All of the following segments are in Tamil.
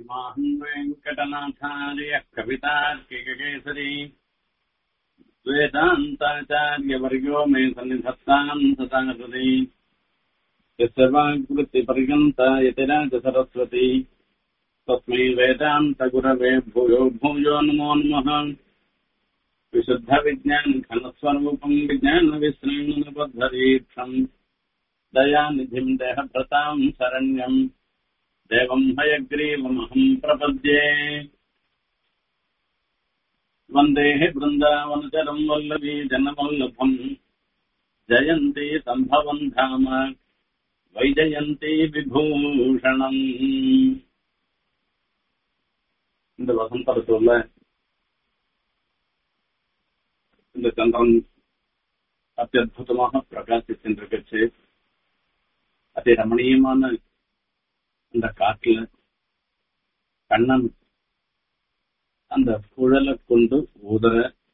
श्रीमान् वेङ्कटनाथार्यः कवितार्किककेसरी वेदान्ताचार्यवर्यो मे सन्निधत्ताम् सदा हृदि यस्य वाग्वृत्तिपर्यन्ता यतिराज सरस्वती तस्मै वेदान्तगुरवे भूयो भूयो नमो नमः विशुद्धविज्ञानघनस्वरूपम् विज्ञानविश्रेणुपद्धरीक्षम् दयानिधिम् देहभृताम् शरण्यम् देवम् हयग्रीवमहम् प्रपद्ये वन्देः बृन्दावनचरम् वल्लवी जनवल्लभम् जयन्ती सम्भवम् धाम வைஜயந்தி விபூஷணம் இந்த வசந்த ಋತುவில் இந்த சந்திரன் அத்தியுதமாக பிரகாசிச்சிருக்கச்சு அதி ரமணீயமான அந்த காட்டுல கண்ணன் அந்த குழலை கொண்டு ஊதுற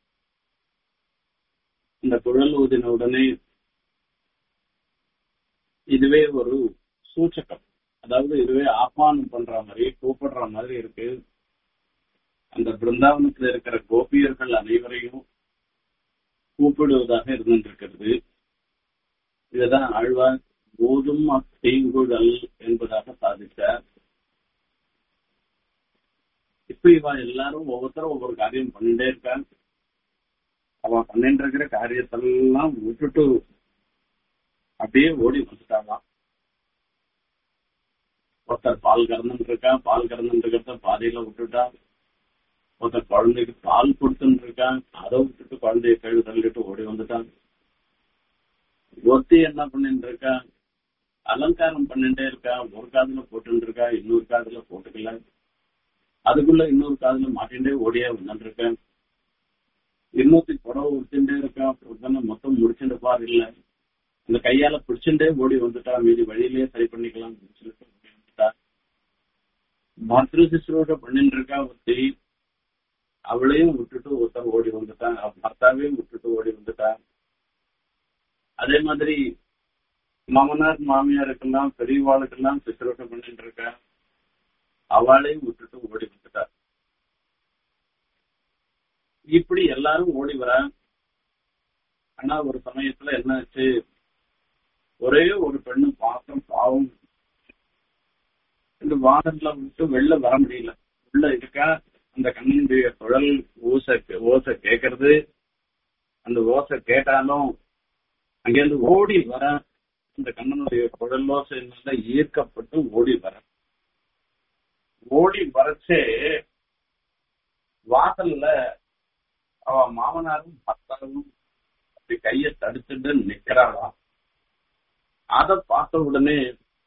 இந்த குழல் ஊதின உடனே இதுவே ஒரு சூச்சகம் அதாவது இதுவே ஆஹ்வானம் பண்ற மாதிரி கூப்பிடுற மாதிரி இருக்கு அந்த பிருந்தாவனத்துல இருக்கிற கோபியர்கள் அனைவரையும் கூப்பிடுவதாக இருந்திருக்கிறது இதுதான் ஆழ்வார் போதும் தீங்குழல் என்பதாக சாதித்தார் இப்ப இவ எல்லாரும் ஒவ்வொருத்தரும் ஒவ்வொரு காரியம் பண்ணிட்டே இருக்கான் அவன் பண்ணிட்டு இருக்கிற காரியத்தெல்லாம் விட்டுட்டு அப்படியே ஓடி வந்துட்டாங்களாம் ஒருத்தர் பால் கறந்துட்டு இருக்கா பால் கறந்துட்டு இருக்கிறத பாதியில விட்டுட்டா ஒருத்தர் குழந்தைக்கு பால் கொடுத்துட்டு இருக்கான் அதை விட்டுட்டு குழந்தைய கழுவி தள்ளிட்டு ஓடி வந்துட்டான் ஒருத்தி என்ன பண்ணிட்டு இருக்கா அலங்காரம் பண்ணிட்டே இருக்கா ஒரு காதுல போட்டு இருக்கா இன்னொரு காதுல போட்டுக்கல அதுக்குள்ள இன்னொரு காதுல மாட்டின்டே ஓடியா வந்துட்டு இருக்கேன் இன்னொருத்தி புடவை உடுத்திட்டே இருக்கா மொத்தம் முடிச்சுட்டு பாரு இல்லை இந்த கையால பிடிச்சுட்டே ஓடி வந்துட்டா மீதி வழியிலேயே சரி பண்ணிக்கலாம் சொல்லிட்டு ஓடி வந்துட்டா மாத்திரு சிசுரோட பண்ணிட்டு இருக்கா ஒருத்தி அவளையும் விட்டுட்டு ஒருத்தர் ஓடி வந்துட்டான் பர்த்தாவையும் விட்டுட்டு ஓடி வந்துட்டா அதே மாதிரி மாமனார் மாமியாருக்கெல்லாம் பெரியவாளுக்கெல்லாம் சிசுரோட்டம் பண்ணிட்டு இருக்கா அவளையும் விட்டுட்டு ஓடி வந்துட்டா இப்படி எல்லாரும் ஓடி வர ஆனா ஒரு சமயத்துல என்ன ஆச்சு ஒரே ஒரு பெண்ணு பார்த்தோம் பாவம் இந்த வானத்துல விட்டு வெளில வர முடியல உள்ள இருக்கா அந்த கண்ணினுடைய குழல் ஓசை ஓசை கேட்கறது அந்த ஓசை கேட்டாலும் அங்கேருந்து ஓடி வர இந்த கண்ணனுடைய குழல் ஓசைனால ஈர்க்கப்பட்டு ஓடி வர ஓடி வரச்சே வாசல்ல அவ மாமனாரும் பத்தாரும் அப்படி கைய தடுத்துட்டு நிக்கிறாளாம் அத பார்த்த உடனே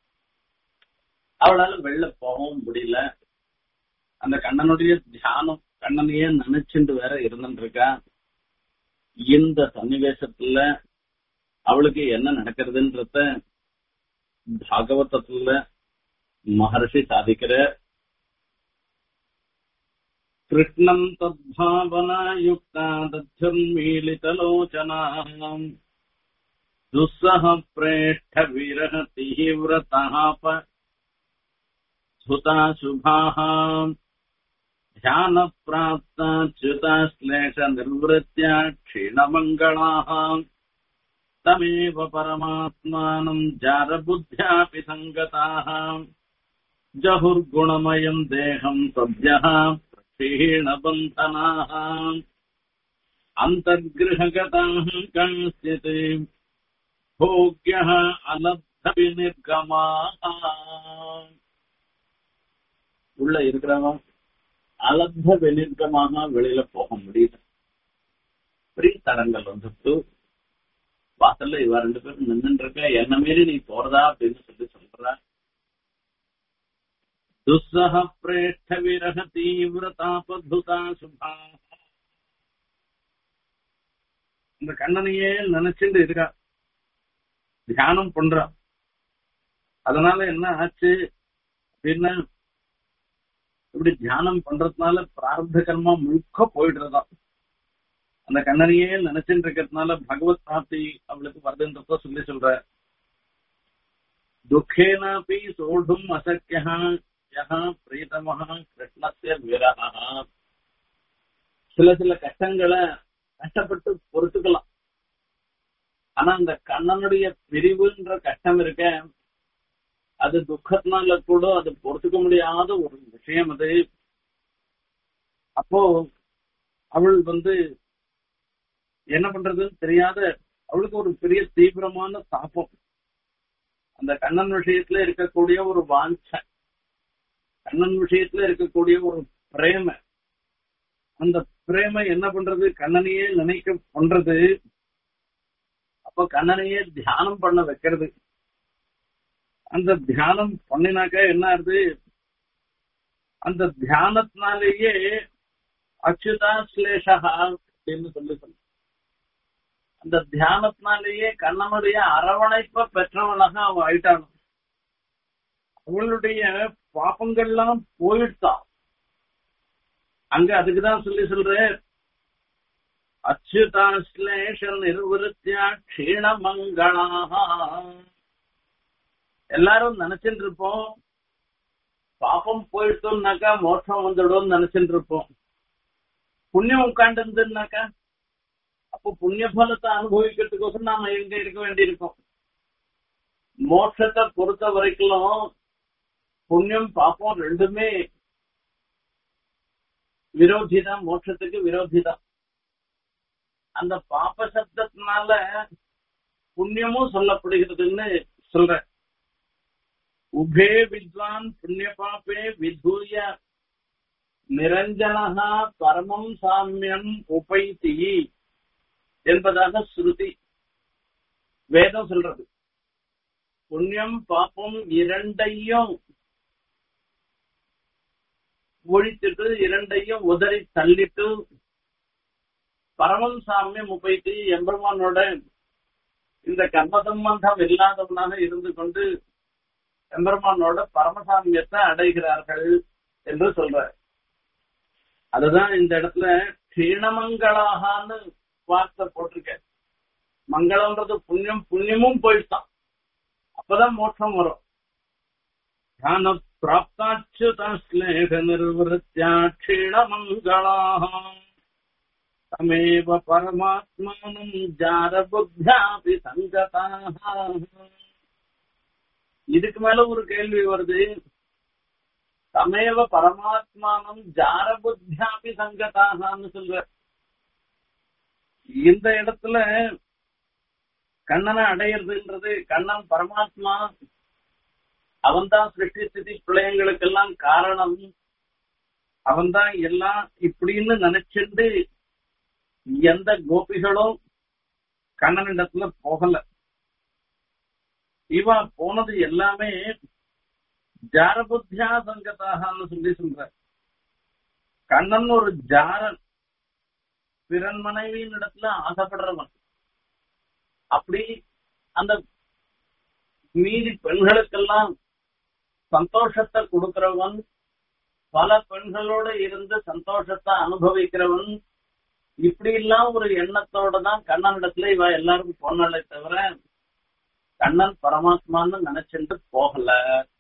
அவளால வெளில போகவும் முடியல அந்த கண்ணனுடைய தியானம் கண்ணனையே நினைச்சுட்டு வேற இருந்துட்டு இருக்கா இந்த சன்னிவேசத்துல அவளுக்கு என்ன நடக்கிறதுன்றத பாகவதத்துல மகர்ஷி சாதிக்கிற கிருஷ்ணம் தத்பாவனாயுக்தா தத்யுர்மீலிதலோச்சனாம் दुस्सह प्रेष्ठ विरह तीव्रताप सुता शुभाः ध्यान प्राप्त च्युता श्लेष निर्वृत्या क्षीणमङ्गलाः तमेव परमात्मानम् जारबुद्ध्यापि सङ्गताः जहुर्गुणमयम् देहम् सद्यः क्षीणबन्धनाः अन्तर्गृहगताः कांस्यते भोग्यः அலப்த விநிர்கமாக உள்ள இருக்கிறவன் அலப்த விநிர்கமாக வெளியில போக முடியல பெரிய தடங்கள் வந்துட்டு வாசல்ல இவ ரெண்டு பேரும் நின்று இருக்க என்ன மீறி நீ போறதா அப்படின்னு சொல்லி சொல்ற துஸ்ஸக பிரேஷ்ட விரக தீவிர தாபதுதா சுபா இந்த கண்ணனையே நினைச்சுட்டு இருக்கா தியானம் பண்றான் அதனால என்ன ஆச்சு அப்படின்னா இப்படி தியானம் பண்றதுனால பிரார்த்த கர்மா முழுக்க போயிடுறதாம் அந்த கண்ணனையே நினைச்சுட்டு இருக்கிறதுனால பகவத் பிராப்தி அவளுக்கு வருதுன்றத சொல்லி சொல்ற துக்கேனாப்பி சோடும் அசக்கியா யஹ பிரீதமஹ கிருஷ்ணஸ்ய விரஹ சில சில கஷ்டங்களை கஷ்டப்பட்டு பொறுத்துக்கலாம் ஆனா அந்த கண்ணனுடைய பிரிவுன்ற கஷ்டம் இருக்க அது துக்கத்தினால கூட அது பொறுத்துக்க முடியாத ஒரு விஷயம் அது அப்போ அவள் வந்து என்ன பண்றதுன்னு தெரியாத அவளுக்கு ஒரு பெரிய தீவிரமான தாபம் அந்த கண்ணன் விஷயத்துல இருக்கக்கூடிய ஒரு வாஞ்ச கண்ணன் விஷயத்துல இருக்கக்கூடிய ஒரு பிரேம அந்த பிரேம என்ன பண்றது கண்ணனையே நினைக்க பண்றது அப்ப கண்ணனையே தியானம் பண்ண வைக்கிறது அந்த தியானம் பண்ணினாக்க என்ன ஆகுது அந்த தியானத்தினாலேயே அச்சுதா ஸ்லேஷா அப்படின்னு சொல்லி சொல்லு அந்த தியானத்தினாலேயே கண்ணனுடைய அரவணைப்ப பெற்றவனாக அவன் ஆயிட்டான் அவளுடைய பாப்பங்கள்லாம் போயிட்டான் அங்க அதுக்குதான் சொல்லி சொல்றேன் அச்சுதாஸ்லேஷ நிர்வருத்தியா க்ஷீணமங்களாக எல்லாரும் நினைச்சிட்டு இருப்போம் பாப்பம் போயிட்டோம்னாக்கா மோட்சம் வந்துடும் நினைச்சிட்டு இருப்போம் புண்ணியம் உட்காந்து இருந்துனாக்கா அப்போ புண்ணிய பலத்தை அனுபவிக்கிறதுக்கோசம் நாம எங்க இருக்க வேண்டியிருக்கோம் மோட்சத்தை பொறுத்த வரைக்கும் புண்ணியம் பாப்பம் ரெண்டுமே விரோதி தான் மோட்சத்துக்கு விரோதி தான் அந்த பாப்ப சப்தத்தினால புண்ணியமும் சொல்லப்படுகிறதுன்னு சொல்ற உபே வித்வான் புண்ணிய பாப்பே விதூய நிரஞ்சனகா பரமம் சாமியம் உபைத்தி என்பதாக ஸ்ருதி வேதம் சொல்றது புண்ணியம் பாப்பம் இரண்டையும் ஒழித்துட்டு இரண்டையும் உதறி தள்ளிட்டு பரமம் சாமியம் உபைத்தி எம்பெருமானோட இந்த கர்ம சம்பந்தம் இல்லாதவனாக இருந்து கொண்டு எம்பெருமானோட பரமசாமியத்தை அடைகிறார்கள் என்று சொல்ற அதுதான் இந்த இடத்துல க்ஷீணமங்களாகான்னு வார்த்தை போட்டிருக்க மங்களம்ன்றது புண்ணியம் புண்ணியமும் போயிட்டான் அப்பதான் மோட்சம் வரும் ஞான பிராப்தாச்சுதஸ்லேஷ நிர்வருத்தியா க்ஷீணமங்களாக தமேவ பரமாத்மானம் ஜார புத்தியாபி சங்கதாக இதுக்கு மேல ஒரு கேள்வி வருது தமேவ பரமாத்மானம் ஜார புத்தியாபி சங்கதாகனு சொல்ற இந்த இடத்துல கண்ணனை அடையிறதுன்றது கண்ணன் பரமாத்மா அவன்தான் சிருஷ்டி ஸ்திதி பிள்ளைங்களுக்கெல்லாம் காரணம் அவன்தான் எல்லாம் இப்படின்னு நினைச்சுண்டு எந்த கோபிகளும் கண்ணனிடத்துல போகல இவ போனது எல்லாமே ஜாரபுத்தியா சங்கதாகனு சொல்லி சொல்ற கண்ணன் ஒரு ஜாரன் பிறன் மனைவியின் இடத்துல ஆசைப்படுறவன் அப்படி அந்த மீதி பெண்களுக்கெல்லாம் சந்தோஷத்தை கொடுக்கிறவன் பல பெண்களோட இருந்து சந்தோஷத்தை அனுபவிக்கிறவன் இப்படி எல்லாம் ஒரு எண்ணத்தோட தான் கண்ணனிடத்துல இவ எல்லாருக்கும் போனாலே தவிர கண்ணன் பரமாத்மான்னு நினைச்சுட்டு போகல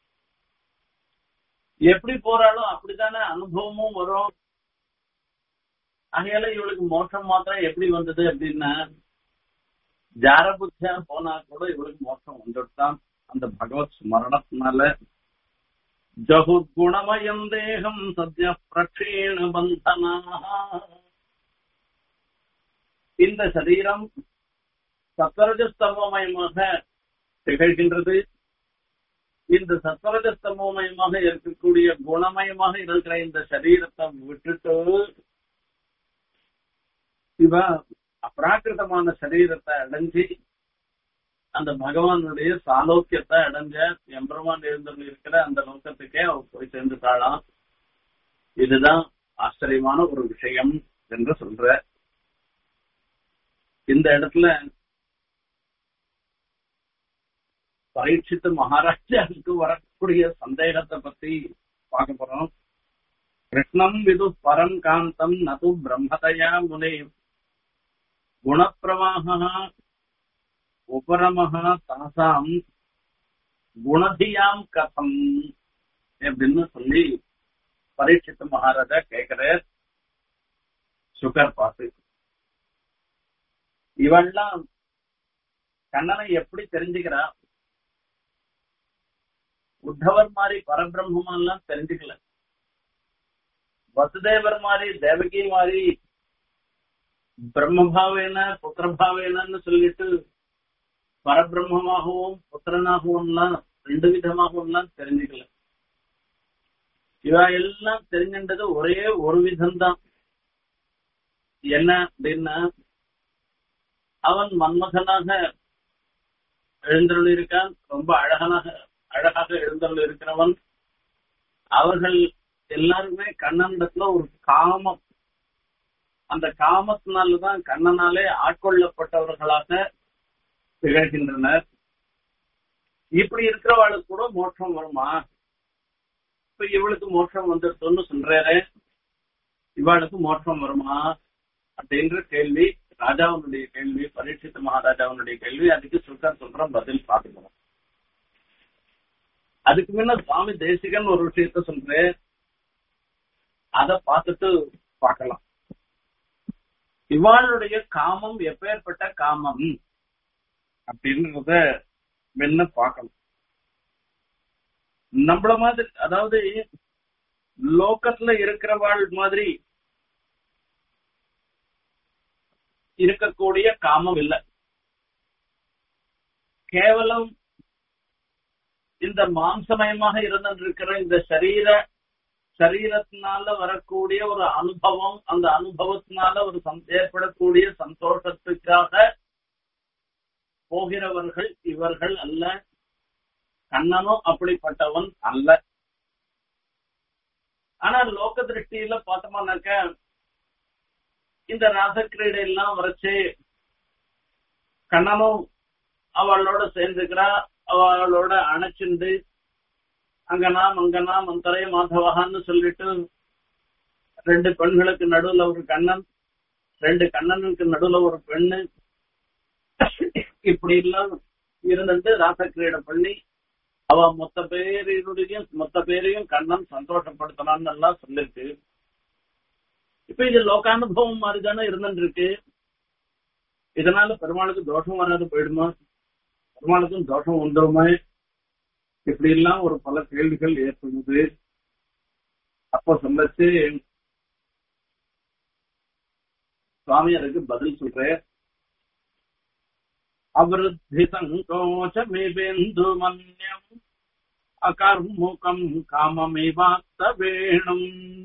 எப்படி போறாளோ அப்படித்தானே அனுபவமும் வரும் ஆகையால இவளுக்கு மோட்சம் மாத்திரம் எப்படி வந்தது அப்படின்னா ஜாரபுத்தியா போனா கூட இவளுக்கு மோட்சம் வந்துட்டான் அந்த பகவத் ஸ்மரணத்தினால ஜகுகுணமயம் தேகம் சத்ய பிரக்ஷீண பந்தனா இந்த சரீரம் சத்வரஜஸ்தமயமாக திகழ்கின்றது இந்த சத்வரஜஸ்தமயமாக இருக்கக்கூடிய குணமயமாக இருக்கிற இந்த சரீரத்தை விட்டுட்டு இவ அப்ராக்கிருதமான சரீரத்தை அடைஞ்சு அந்த பகவானுடைய சாலோக்கியத்தை அடைஞ்ச எம்பெருமான் எழுந்து இருக்கிற அந்த லோக்கத்துக்கே அவ போய் சேர்ந்துட்டாளாம் இதுதான் ஆச்சரியமான ஒரு விஷயம் என்று சொல்ற இந்த இடத்துல பரீட்சித்து மகாராஜாவுக்கு வரக்கூடிய சந்தேகத்தை பத்தி பார்க்க போறோம் கிருஷ்ணம் விது பரம் காந்தம் நது பிரம்மதயா முனே குணப்பிரவாக உபரமः தாசாம் குணதியாம் கதம் அப்படின்னு சொல்லி பரீட்சித்து மகாராஜா கேட்கிற சுகர் பார்த்து இவெல்லாம் கண்ணனை எப்படி தெரிஞ்சுக்கிறா உத்தவர் மாதிரி பரபிரம்மமெல்லாம் தெரிஞ்சுக்கல வசுதேவர் மாதிரி தேவகி மாதிரி பிரம்மபாவேன புத்திரபாவேனன்னு சொல்லிட்டு பரபிரம்மமாகவும் புத்திரனாகவும் ரெண்டு விதமாகவும் தெரிஞ்சுக்கல இவ எல்லாம் தெரிஞ்சின்றது ஒரே ஒரு விதம்தான் என்ன அப்படின்னா அவன் மன்மதனாக எழுந்தருள் இருக்கான் ரொம்ப அழகனாக அழகாக எழுந்தருள் இருக்கிறவன் அவர்கள் எல்லாருமே கண்ணனிடத்துல ஒரு காமம் அந்த காமத்தினாலதான் கண்ணனாலே ஆட்கொள்ளப்பட்டவர்களாக திகழ்கின்றனர் இப்படி இருக்கிறவாளுக்கு கூட மோட்சம் வருமா இப்ப இவளுக்கு மோட்சம் வந்துருத்தோன்னு சொல்றாரு இவாளுக்கு மோட்சம் வருமா அப்படின்ற கேள்வி ராஜாவுடைய கேள்வி பரீட்சித்த மகாராஜாவுடைய கேள்வி அதுக்கு சுல்தான் சொல்ற பதில் பாத்துக்கணும் அதுக்கு முன்ன சுவாமி தேசிகன் ஒரு விஷயத்த சொல்றேன் அத பார்த்துட்டு பார்க்கலாம் இவாளுடைய காமம் எப்பேற்பட்ட காமம் அப்படின்றத முன்ன பார்க்கணும் நம்மள மாதிரி அதாவது லோக்கத்துல இருக்கிறவாள் மாதிரி இருக்கக்கூடிய காமம் இல்ல கேவலம் இந்த மாம்சமயமாக இருந்திருக்கிற இந்த சரீர சரீரத்தினால வரக்கூடிய ஒரு அனுபவம் அந்த அனுபவத்தினால ஒரு ஏற்படக்கூடிய சந்தோஷத்துக்காக போகிறவர்கள் இவர்கள் அல்ல கண்ணனும் அப்படிப்பட்டவன் அல்ல ஆனா லோக திருஷ்டியில பார்த்தோம்னாக்க இந்த ராசக்கிரீடை எல்லாம் வரைச்சு கண்ணனும் அவளோட சேர்ந்துக்கிறா அவளோட அணைச்சுண்டு அங்கனா மங்கனா மந்தரை மாதவகான்னு சொல்லிட்டு ரெண்டு பெண்களுக்கு நடுவுல ஒரு கண்ணன் ரெண்டு கண்ணனுக்கு நடுவுல ஒரு பெண்ணு இப்படி எல்லாம் இருந்துட்டு ராசக்கிரீடை பண்ணி அவ மொத்த பேரையும் மொத்த பேரையும் கண்ணன் சந்தோஷப்படுத்தலாம்னு எல்லாம் சொல்லிருக்கு இப்ப இது லோகானுபவம் மாதிரி தானே இருந்துட்டு இருக்கு இதனால பெருமாளுக்கு தோஷம் வராது போயிடுமா பெருமாளுக்கும் தோஷம் வந்துருமா இப்படி எல்லாம் ஒரு பல கேள்விகள் ஏற்படுது அப்போ சொல்லச்சு சுவாமி அதுக்கு பதில் சொல்றேன் அவிருத்தி சங்கோச்சமிபேந்து மன்யம் அகர்முகம் காமமிவாத்த வேணும்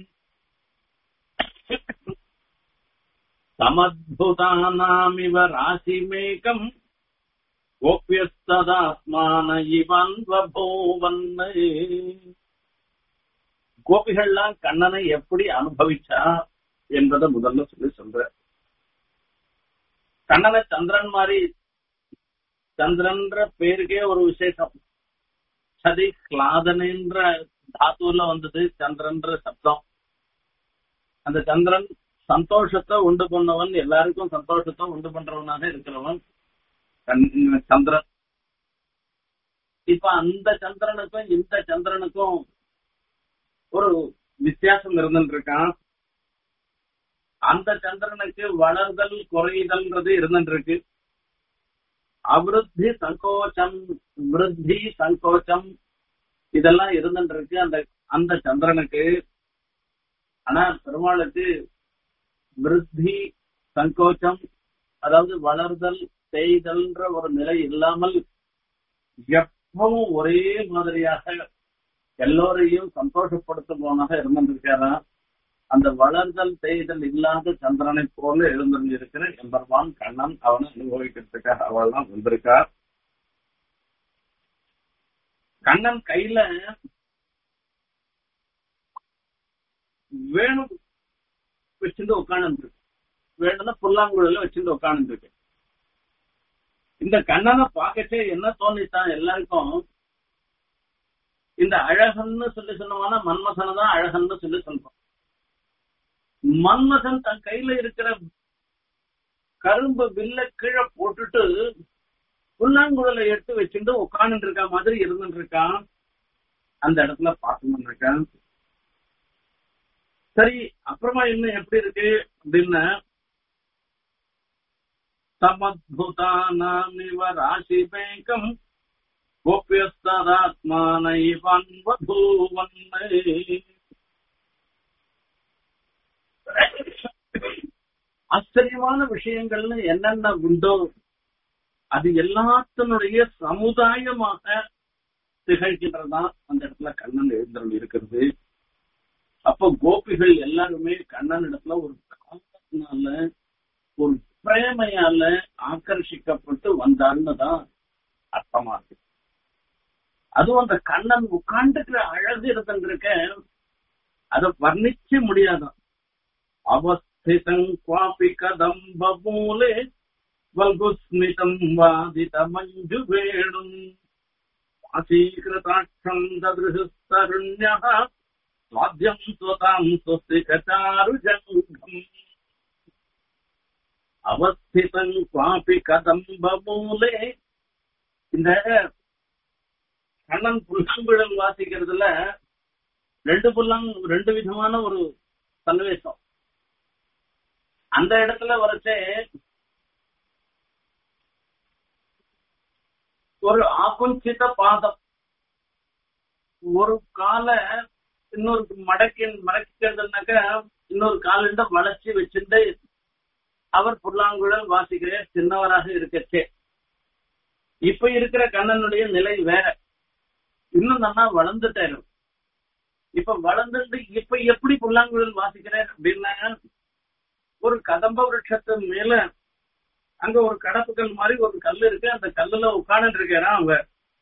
சமத்புதானாமிவ ராசிமேகம் கோபியஸ்ததாத்மான இவன்வபோவன் கோபிகள்லாம் கண்ணனை எப்படி அனுபவிச்சா என்பதை முதல்ல சொல்லி சொல்ற கண்ணனை சந்திரன் மாதிரி சந்திரன்ற பேருக்கே ஒரு விசேஷம் சதி கிளாதனன்ற தாத்துல வந்தது சந்திரன்ற சப்தம் அந்த சந்திரன் சந்தோஷத்தை உண்டு பண்ணவன் எல்லாருக்கும் சந்தோஷத்தை உண்டு பண்றவனாக இருக்கிறவன் சந்திரன் இப்ப அந்த சந்திரனுக்கும் இந்த சந்திரனுக்கும் ஒரு வித்தியாசம் இருந்துட்டு இருக்கான் அந்த சந்திரனுக்கு வளர்தல் குறைதல்ன்றது இருந்துட்டு இருக்கு அவிருத்தி சங்கோச்சம் விருத்தி சங்கோச்சம் இதெல்லாம் இருந்துட்டு இருக்கு அந்த அந்த சந்திரனுக்கு ஆனா பெருமாளுக்கு விருத்தி சங்கோச்சம் அதாவது வளர்தல் செய்தல்ன்ற ஒரு நிலை இல்லாமல் எப்பவும் ஒரே மாதிரியாக எல்லோரையும் சந்தோஷப்படுத்துபவனாக இருந்திருக்காராம் அந்த வளர்தல் செய்தல் இல்லாத சந்திரனை போல எழுந்திருந்திருக்கிற எம்பெருமான் கண்ணன் அவனை அனுபவிக்கிறதுக்காக அவெல்லாம் வந்திருக்கா கண்ணன் கையில வேணும் வச்சுட்டு உட்காந்து வேணும்னா புல்லாங்குழல வச்சுட்டு உட்காந்து இருக்கு இந்த கண்ணனை பார்க்கச்சே என்ன தோணித்தான் எல்லாருக்கும் இந்த அழகன்னு சொல்லி சொன்னோம்னா மன்மசனை தான் அழகன்னு சொல்லி சொல்றோம் மன்மதன் தன் கையில இருக்கிற கரும்பு வில்ல கீழே போட்டுட்டு புல்லாங்குழலை எடுத்து வச்சுட்டு உட்கார்ந்து இருக்க மாதிரி இருந்துட்டு இருக்கான் அந்த இடத்துல பார்த்தோம்னாக்கா சரி அப்புறமா இன்னும் எப்படி இருக்கு அப்படின்னா சமத்புதானாமிவ ராசிபேகம் கோபியஸ்தராத்மானைவன் வதூவன்னை ஆச்சரியமான விஷயங்கள்னு என்னென்ன உண்டோ அது எல்லாத்தினுடைய சமுதாயமாக திகழ்கின்றதான் அந்த இடத்துல கண்ணன் எழுந்தருள் இருக்கிறது அப்ப கோபிகள் எல்லாருமே கண்ணன் இடத்துல ஒரு காலத்தினால ஒரு பிரேமையால ஆக்கர்ஷிக்கப்பட்டு வந்தான்னு தான் அர்த்தமா இருக்கு அதுவும் அந்த கண்ணன் உட்கார்ந்துக்கிற அழகு இருந்துருக்க அதை வர்ணிக்க முடியாதான் அவஸ்திதம் குவாபி கதம்பூலே வல்குஸ்மிதம் வாதித மஞ்சு வேணும் ஆசீகிருதாட்சம் தருண்யா ஸ்வாத்தியம் ஸ்வதாம் சுஸ்திகாரு ஜங்கம் அவஸ்திதம் குவாபி கதம்பூலே இந்த கண்ணன் புல்லாங்குழல் வாசிக்கிறதுல ரெண்டு புல்லாங் ரெண்டு விதமான ஒரு சன்னிவேசம் அந்த இடத்துல வரைச்சே ஒரு ஆகுஞ்சித பாதம் ஒரு கால இன்னொரு மடக்கி மடக்கிறதுனாக்க இன்னொரு காலிண்ட வளைச்சி வச்சிருந்து அவர் புல்லாங்குழல் வாசிக்கிற சின்னவராக இருக்கச்சே இப்ப இருக்கிற கண்ணனுடைய நிலை வேற இன்னும் நல்லா வளர்ந்துட்டாரு இப்ப வளர்ந்துட்டு இப்ப எப்படி புல்லாங்குழல் வாசிக்கிறார் அப்படின்னா ஒரு கதம்ப விருட்சத்து மேல அங்க ஒரு கடப்புக்கல் மாதிரி ஒரு கல் இருக்கு அந்த கல்லுல உட்கார்ந்து இருக்கிறான் அவங்க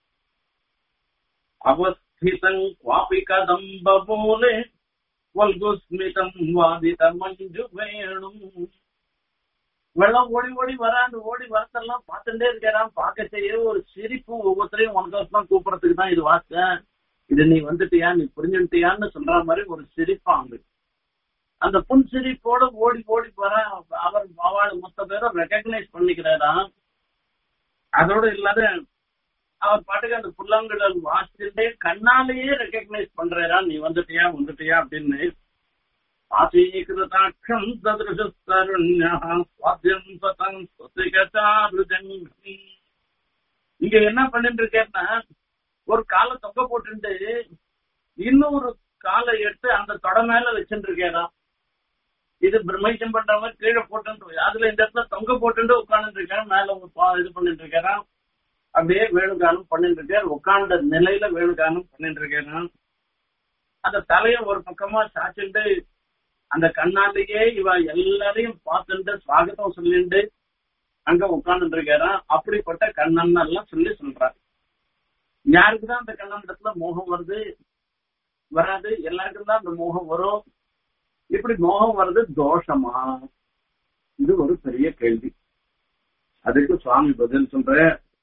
அவஸ்திதம் குவாபி கதம்ப போலே வல்குஸ்மிதம் வாதித மஞ்சு வேணும் வெள்ளம் ஓடி ஓடி வராண்டு ஓடி வரத்தெல்லாம் பார்த்துட்டே இருக்கிறான் பார்க்க செய்ய ஒரு சிரிப்பு ஒவ்வொருத்தரையும் ஒன்றரை கூப்பிடறதுக்கு தான் இது வாச இது நீ வந்துட்டியா நீ புரிஞ்சுட்டியான்னு சொல்ற மாதிரி ஒரு சிரிப்பாங்க அந்த புன் சிரிப்போட ஓடி ஓடி வர அவர் அவள் மொத்த பேரும் ரெக்கக்னைஸ் பண்ணிக்கிறாராம் அதோட இல்லாத அவர் பாட்டுக்கு அந்த புல்லாங்குழல் வாசிச்சுட்டே கண்ணாலேயே ரெக்கக்னைஸ் பண்றாரா நீ வந்துட்டியா வந்துட்டியா அப்படின்னு ஆசீகிருதாட்சம் ததிருஷருண்யா சுவாத்தியம் சதம் சுத்திகச்சாருஜங்கி இங்க என்ன பண்ணிட்டு இருக்கேன்னா ஒரு காலை தொங்க போட்டுட்டு இன்னொரு காலை எடுத்து அந்த தொட மேல வச்சுட்டு இருக்கேனா இது பிரம்மேஷம் பண்ற மாதிரி கீழே போட்டு அதுல இந்த இடத்துல தொங்க போட்டு உட்கார்ந்து இருக்கேன் மேல இது பண்ணிட்டு இருக்கேன் அப்படியே வேணுகானம் பண்ணிட்டு இருக்கேன் உட்கார்ந்த நிலையில வேணுகானம் பண்ணிட்டு இருக்கேன் அந்த தலைய ஒரு பக்கமா சாச்சுட்டு அந்த கண்ணாலேயே இவ எல்லாரையும் பார்த்துட்டு சுவாகத்தம் சொல்லிட்டு அங்க உட்கார்ந்து இருக்காராம் அப்படிப்பட்ட கண்ணன் எல்லாம் சொல்லி சொல்றாரு யாருக்குதான் அந்த கண்ணன் இடத்துல மோகம் வருது வராது எல்லாருக்கும் தான் அந்த மோகம் வரும் இப்படி மோகம் வருது தோஷமா இது ஒரு பெரிய கேள்வி அதுக்கு சுவாமி பதில் சொல்ற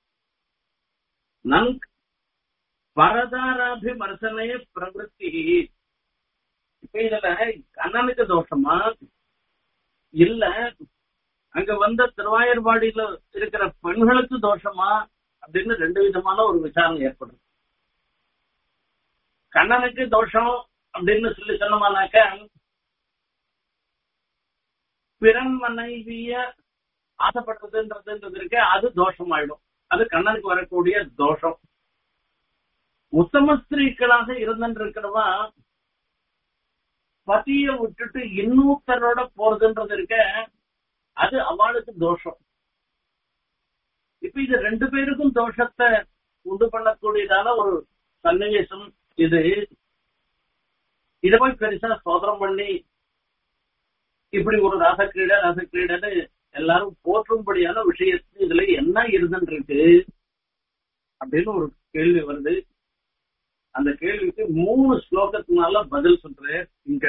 நன் பரதாராபிமர்சனே பிரவருத்தி இப்ப இதுல கண்ணனுக்கு தோஷமா இல்ல அங்க வந்த திருவாயர்பாடியில இருக்கிற பெண்களுக்கு தோஷமா அப்படின்னு ரெண்டு விதமான ஒரு விசாரணை ஏற்படுது கண்ணனுக்கு தோஷம் அப்படின்னு சொல்லி சொன்னோம்னாக்க பிறன் மனைவிய ஆசைப்படுறதுன்றதுன்றது இருக்கு அது தோஷம் ஆயிடும் அது கண்ணனுக்கு வரக்கூடிய தோஷம் உத்தம ஸ்திரீக்களாக இருந்திருக்கிறவா பத்திய விட்டுட்டு இன்னொருத்தரோட போறதுன்றது இருக்க அது அவளுக்கு தோஷம் இப்ப இது ரெண்டு பேருக்கும் தோஷத்தை உண்டு பண்ணக்கூடியதான ஒரு சன்னிவேசம் இது இத போய் பெருசா சோதனம் பண்ணி இப்படி ஒரு ரசக்கிரீடை ரசக்கிரீடைன்னு எல்லாரும் போற்றும்படியான விஷயத்து இதுல என்ன இருந்துருக்கு அப்படின்னு ஒரு கேள்வி வருது அந்த கேள்விக்கு மூணு ஸ்லோகத்தினால பதில் சொல்றேன் இங்க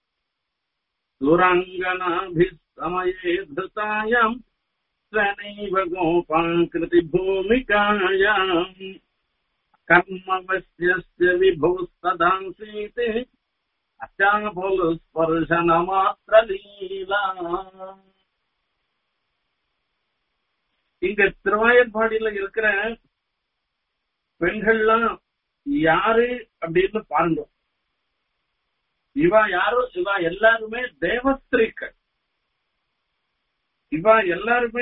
சூராங்கனாபிசமயே திருத்தாயாம் ஸ்வனைவ கோபாங்கிருதி பூமிகாயாம் கர்மவசிய விபூஸ்ததாசீத் அச்சாபோலு ஸ்பர்ஷன மாத்திர லீலா இங்க திருவாயர்பாடியில இருக்கிற பெண்கள்லாம் யாரு அப்படின்னு பாருங்க இவா யாரும் இவா எல்லாருமே தேவஸ்திரீக்கள் இவா எல்லாருமே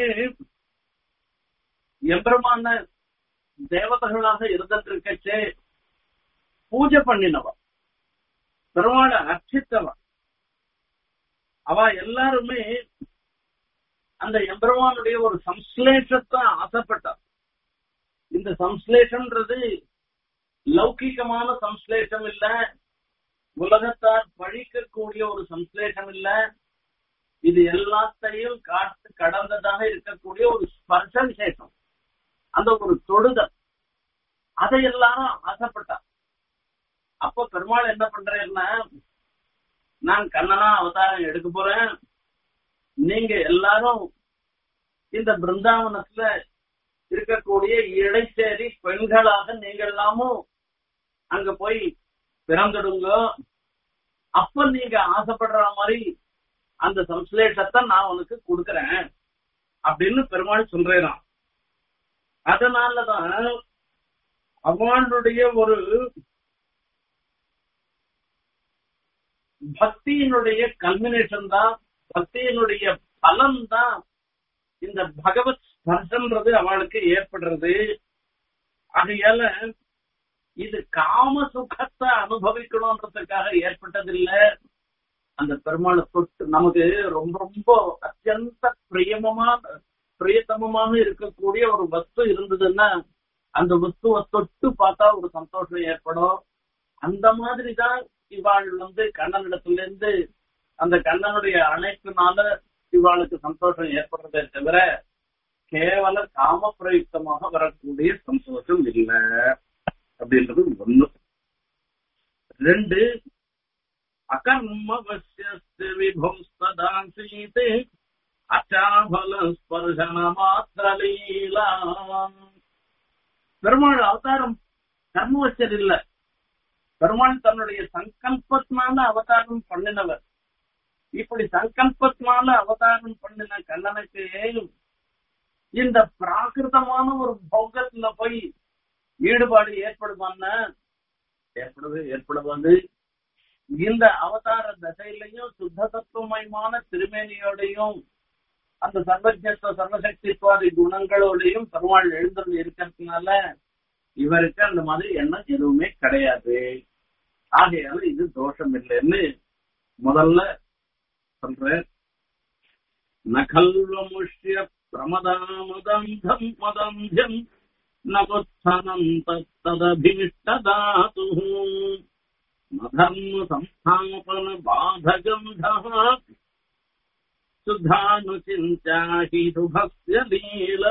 எம்பெருமான தேவதைகளாக இருந்திருக்கச்சே பூஜை பண்ணினவ பெருமாள அர்ச்சித்தவ அவ எல்லாருமே அந்த எம்பெருமானுடைய ஒரு சம்ஸ்லேஷத்தை ஆசைப்பட்டா இந்த சம்ஸ்லேஷன்ன்றது லௌகிகமான சம்ஸ்லேஷம் இல்ல உலகத்தார் பழிக்கக்கூடிய ஒரு சம்ஸ்லேஷம் இல்ல இது எல்லாத்தையும் காட்டு கடந்ததாக இருக்கக்கூடிய ஒரு ஸ்பர்ஷ விசேஷம் அந்த ஒரு தொடுதல் அதை எல்லாரும் ஆசைப்பட்டா அப்ப பெருமாள் என்ன பண்றேன்னா நான் கண்ணனா அவதாரம் எடுக்க போறேன் நீங்க எல்லாரும் இந்த பிருந்தாவனத்துல இருக்கக்கூடிய இடைச்சேரி பெண்களாக நீங்க எல்லாமும் அங்க போய் பிறந்துடுங்க அப்ப நீங்க ஆசைப்படுற மாதிரி அந்த சம்ஸ்லேஷத்தை நான் உனக்கு கொடுக்கறேன் அப்படின்னு பெருமாள் சொல்றேன் அதனாலதான் அவனுடைய ஒரு பக்தியினுடைய கல்மினேஷன் தான் பக்தியினுடைய பலன் தான் இந்த பகவத் ஸ்பர்சன்றது அவளுக்கு ஏற்படுறது ஆகையால இது காம சுகத்தை அனுபவிக்கணும்ன்றதுக்காக ஏற்பட்டதில்ல அந்த பெருமாளை தொட்டு நமக்கு ரொம்ப ரொம்ப அத்தியந்த பிரியமமான பிரியத்தமமாக இருக்கக்கூடிய ஒரு வஸ்து இருந்ததுன்னா அந்த வஸ்துவை தொட்டு பார்த்தா ஒரு சந்தோஷம் ஏற்படும் அந்த மாதிரிதான் இவாள் வந்து கண்ணனிடத்துல இருந்து அந்த கண்ணனுடைய அணைப்பினால இவாளுக்கு சந்தோஷம் ஏற்படுறதே தவிர கேவல காம பிரயுக்தமாக வரக்கூடிய சந்தோஷம் இல்லை அப்படின்றது ஒண்ணு ரெண்டு அகர்மவசிய விபம் சதாசீதே அச்சாபல ஸ்பர்சன மாத்திர லீலா பெருமாள் அவதாரம் கர்மவச்சர் இல்ல பெருமாள் தன்னுடைய சங்கல்பத்தினால அவதாரம் பண்ணினவர் இப்படி சங்கல்பத்தினால அவதாரம் பண்ணின கண்ணனுக்கு இந்த பிராகிருதமான ஒரு பௌகத்துல போய் ஈடுபாடு ஏற்படுமான்னா ஏற்படுது ஏற்படுவது இந்த அவதார தசையிலையும் சுத்த தத்துவமயமான திருமேனியோடையும் அந்த சர்வஜத்துவ சர்வசக்தித்வாதி குணங்களோடையும் பெருமாள் எழுந்தருள் இருக்கிறதுனால இவருக்கு அந்த மாதிரி எண்ணம் எதுவுமே கிடையாது ஆகையால இது தோஷம் இல்லைன்னு முதல்ல சொல்ற நகல்வமுஷ்ய பிரமதாமதந்தம் மதந்தியம் நகுத்சனம் தத்ததபீஷ்டதாது மதர்ம சம்ஸ்தாபன பாதகந்தः சுத்தானுச்சிந்தாஹி சுபஸ்ய லீலா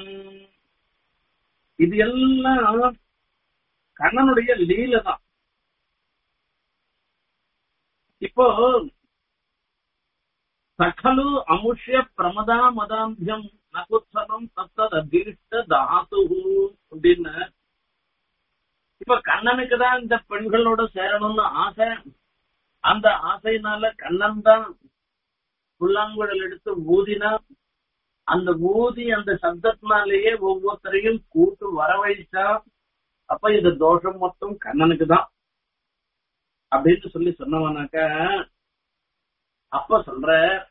இது எல்லாம் கண்ணனுடைய லீல தான் இப்போ சகலு அமுஷ்ய பிரமதா மதாந்தியம் நகுத்சனம் தத்தத் அபீஷ்ட தாத்து அப்படின்னு இப்ப கண்ணனுக்கு தான் இந்த பெண்களோட சேரணும்னு ஆசை அந்த ஆசையினால கண்ணன் தான் புல்லாங்குழல் எடுத்து ஊதினா அந்த ஊதி அந்த சப்தத்தினாலேயே ஒவ்வொருத்தரையும் கூட்டு வரவழைச்சா அப்ப இந்த தோஷம் மொத்தம் கண்ணனுக்கு தான் அப்படின்னு சொல்லி சொன்னவனாக்க அப்ப சொல்ற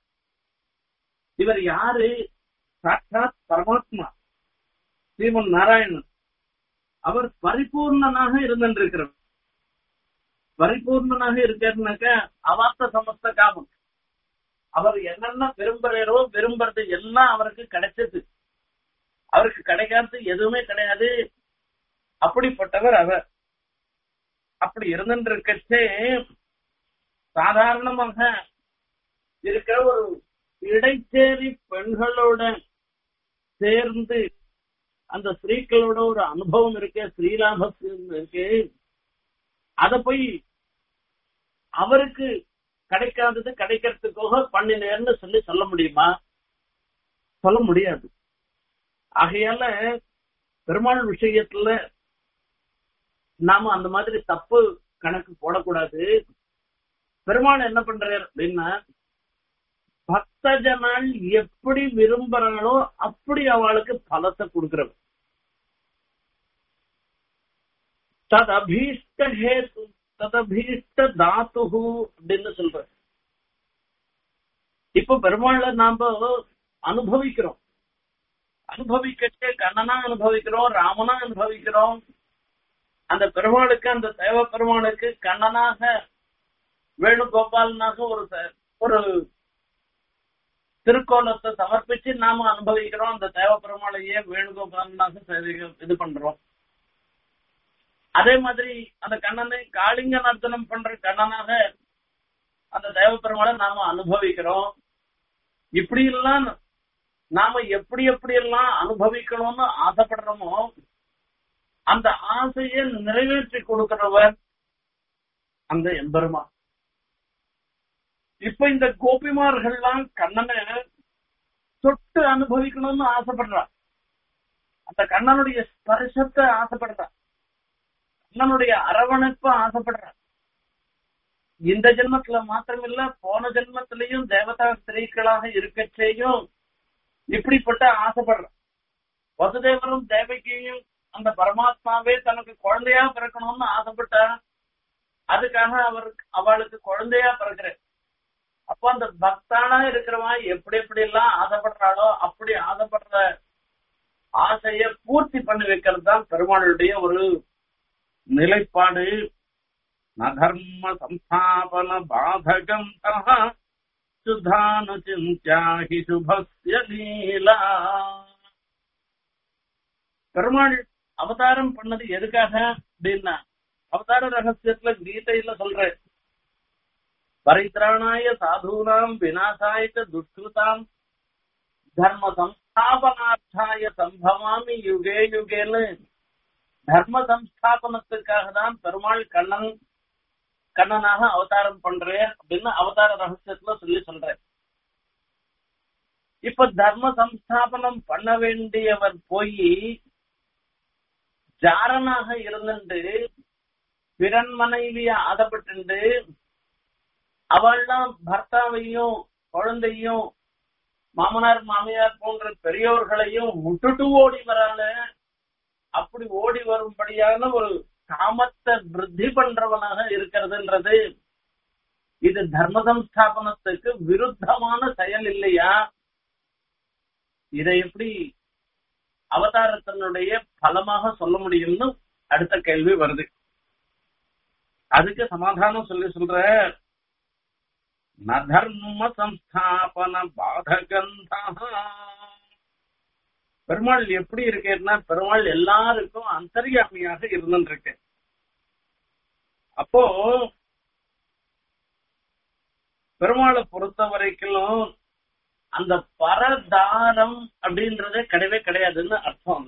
இவர் யாரு சாட்சாத் பரமாத்மா ஸ்ரீமன் நாராயணன் அவர் பரிபூர்ணனாக இருந்திருக்கிறவர் பரிபூர்ணனாக இருக்காருனாக்க அவாத்த சமஸ்த காமம் அவர் என்னென்ன விரும்புறாரோ விரும்புறது எல்லாம் அவருக்கு கிடைச்சது அவருக்கு கிடைக்காதது எதுவுமே கிடையாது அப்படிப்பட்டவர் அவர் அப்படி இருந்திருக்கச்சே சாதாரணமாக இருக்கிற ஒரு இடைச்சேரி பெண்களோட சேர்ந்து அந்த ஸ்திரீக்களோட ஒரு அனுபவம் இருக்கு ஸ்ரீலாபம் இருக்கு அத போய் அவருக்கு கிடைக்காதது கிடைக்கிறதுக்காக பண்ணினேன்னு சொல்லி சொல்ல முடியுமா சொல்ல முடியாது ஆகையால பெருமாள் விஷயத்துல நாம அந்த மாதிரி தப்பு கணக்கு போடக்கூடாது பெருமாள் என்ன பண்றாரு அப்படின்னா பக்த ஜனால் எப்படி விரும்புறாங்களோ அப்படி அவளுக்கு பலத்தை கொடுக்கிறவர் ததபீஷ்ட ஹேத்து ததபீஷ்ட தாத்து அப்படின்னு சொல்ற இப்ப பெருமாளை நாம அனுபவிக்கிறோம் அனுபவிக்கச்சே கண்ணனா அனுபவிக்கிறோம் ராமனா அனுபவிக்கிறோம் அந்த பெருமாளுக்கு அந்த தேவ பெருமாளுக்கு கண்ணனாக வேணுகோபாலனாக ஒரு ச- ஒரு திருக்கோலத்தை சமர்ப்பிச்சு நாம அனுபவிக்கிறோம் அந்த தேவ பெருமாளையே வேணுகோபாலனாக சேவை- இது பண்றோம் அதே மாதிரி அந்த கண்ணனை காளிங்க நர்த்தனம் பண்ற கண்ணனாக அந்த தேவ பெருமாளை நாம அனுபவிக்கிறோம் இப்படி எல்லாம் நாம எப்படி எப்படி எல்லாம் அனுபவிக்கணும்னு ஆசைப்படுறோமோ அந்த ஆசையை நிறைவேற்றி கொடுக்கிறவர் அந்த எம்பெருமா இப்ப இந்த கோபிமார்கள்லாம் கண்ணனை தொட்டு அனுபவிக்கணும்னு ஆசைப்படுறா அந்த கண்ணனுடைய ஸ்பர்சத்தை ஆசைப்படுறா கண்ணனுடைய அரவணைப்பை ஆசைப்படுறா இந்த ஜென்மத்துல மாத்திரமில்ல போன ஜென்மத்திலையும் தேவதா ஸ்திரீக்களாக இருக்கச்சேயும் இப்படிப்பட்ட ஆசைப்படுற வசுதேவரும் தேவகியும் அந்த பரமாத்மாவே தனக்கு குழந்தையா பிறக்கணும்னு ஆசைப்பட்டா அதுக்காக அவருக்கு அவளுக்கு குழந்தையா பிறக்கிற அப்ப அந்த பக்தானா இருக்கிறவன் எப்படி எப்படி எல்லாம் ஆசைப்படுறாளோ அப்படி ஆசைப்படுற ஆசைய பூர்த்தி பண்ணி வைக்கிறது தான் பெருமாளுடைய ஒரு நிலைப்பாடு நதர்ம சம்ஸ்தாபன பாதகம் சுதானு சிந்தியாகி சுபஸ்ய லீலா பெருமாள் அவதாரம் பண்ணது எதுக்காக அப்படின்னா அவதார ரகசியத்துல கீதையில சொல்ற பரித்ராணாய சாதுனாம் விநாசாய ச துஷ்கிருதாம் தர்ம சம்ஸ்தாபனார்த்தாய சம்பவாமி யுகே யுகேன்னு தர்ம சம்ஸ்தாபனத்துக்காக தான் பெருமாள் கண்ணன் கண்ணனாக அவதாரம் பண்றேன் அப்படின்னு அவதார ரகசியத்துல சொல்லி சொல்றேன் இப்ப தர்ம சம்ஸ்தாபனம் பண்ண வேண்டியவர் போய் ஜாரனாக இருந்துட்டு பிறன் மனைவிய ஆதப்பட்டு அவள்லாம் பர்த்தாவையும் குழந்தையும் மாமனார் மாமியார் போன்ற பெரியோர்களையும் விட்டுட்டு ஓடி வரான அப்படி ஓடி வரும்படியான ஒரு காமத்தை விருத்தி பண்றவனாக இருக்கிறதுன்றது இது தர்ம சம்ஸ்தாபனத்துக்கு விருத்தமான செயல் இல்லையா இதை எப்படி அவதாரத்தினுடைய பலமாக சொல்ல முடியும்னு அடுத்த கேள்வி வருது அதுக்கு சமாதானம் சொல்லி சொல்ற நதர்ம சம்ஸ்தாபன பாதகந்தா பெருமாள் எப்படி இருக்கேன்னா பெருமாள் எல்லாருக்கும் அந்தர்யாமியாக இருந்துருக்கு அப்போ பெருமாளை பொறுத்த வரைக்கும் அந்த பரதாரம் அப்படின்றதே கிடையவே கிடையாதுன்னு அர்த்தம்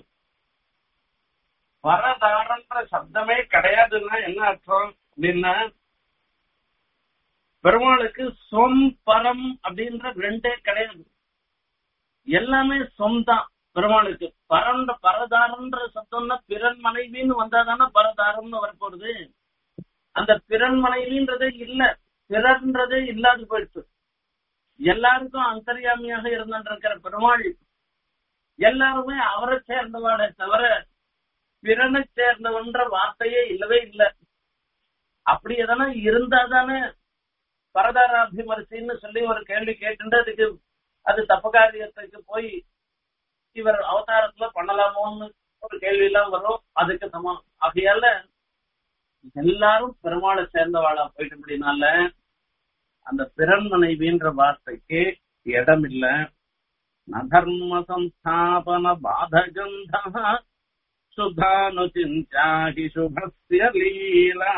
பரதாரன்ற சப்தமே கிடையாதுன்னா என்ன அர்த்தம் அப்படின்னா பெருமாளுக்கு சொம் பரம் அப்படின்ற ரெண்டே கிடையாது எல்லாமே சொந்தம் பெருமாளுக்கு பரண்ட பரதாரன்ற சப்தம்னா பிறன் மனைவின்னு வந்தாதானே பரதாரம்னு வரப்போறது அந்த பிறன் மனைவின்றதே இல்ல பிறன்றதே இல்லாது போயிடுச்சு எல்லாருக்கும் அந்தர்யாமியாக இருந்திருக்கிற பெருமாள் எல்லாருமே அவரை சேர்ந்தவாடே தவிர பிறனை சேர்ந்தவன்ற வார்த்தையே இல்லவே இல்லை அப்படி எதனா இருந்தாதானே பரதாராபிமரிசின்னு சொல்லி ஒரு கேள்வி கேட்டுட்டு அதுக்கு அது தப்பு காரியத்துக்கு போய் இவர் அவதாரத்துல பண்ணலாமோன்னு ஒரு கேள்வி எல்லாம் வரும் அதுக்கு சமம் ஆகையால எல்லாரும் பெருமாளை சேர்ந்தவாளா போயிட்டு அப்படின்னால அந்த பிறன் மனைவின்ற வார்த்தைக்கு இடம் இல்ல நதர்ம சம்ஸ்தாபன பாதகந்தா சுதானு சிந்தாகி சுபஸ்ய லீலா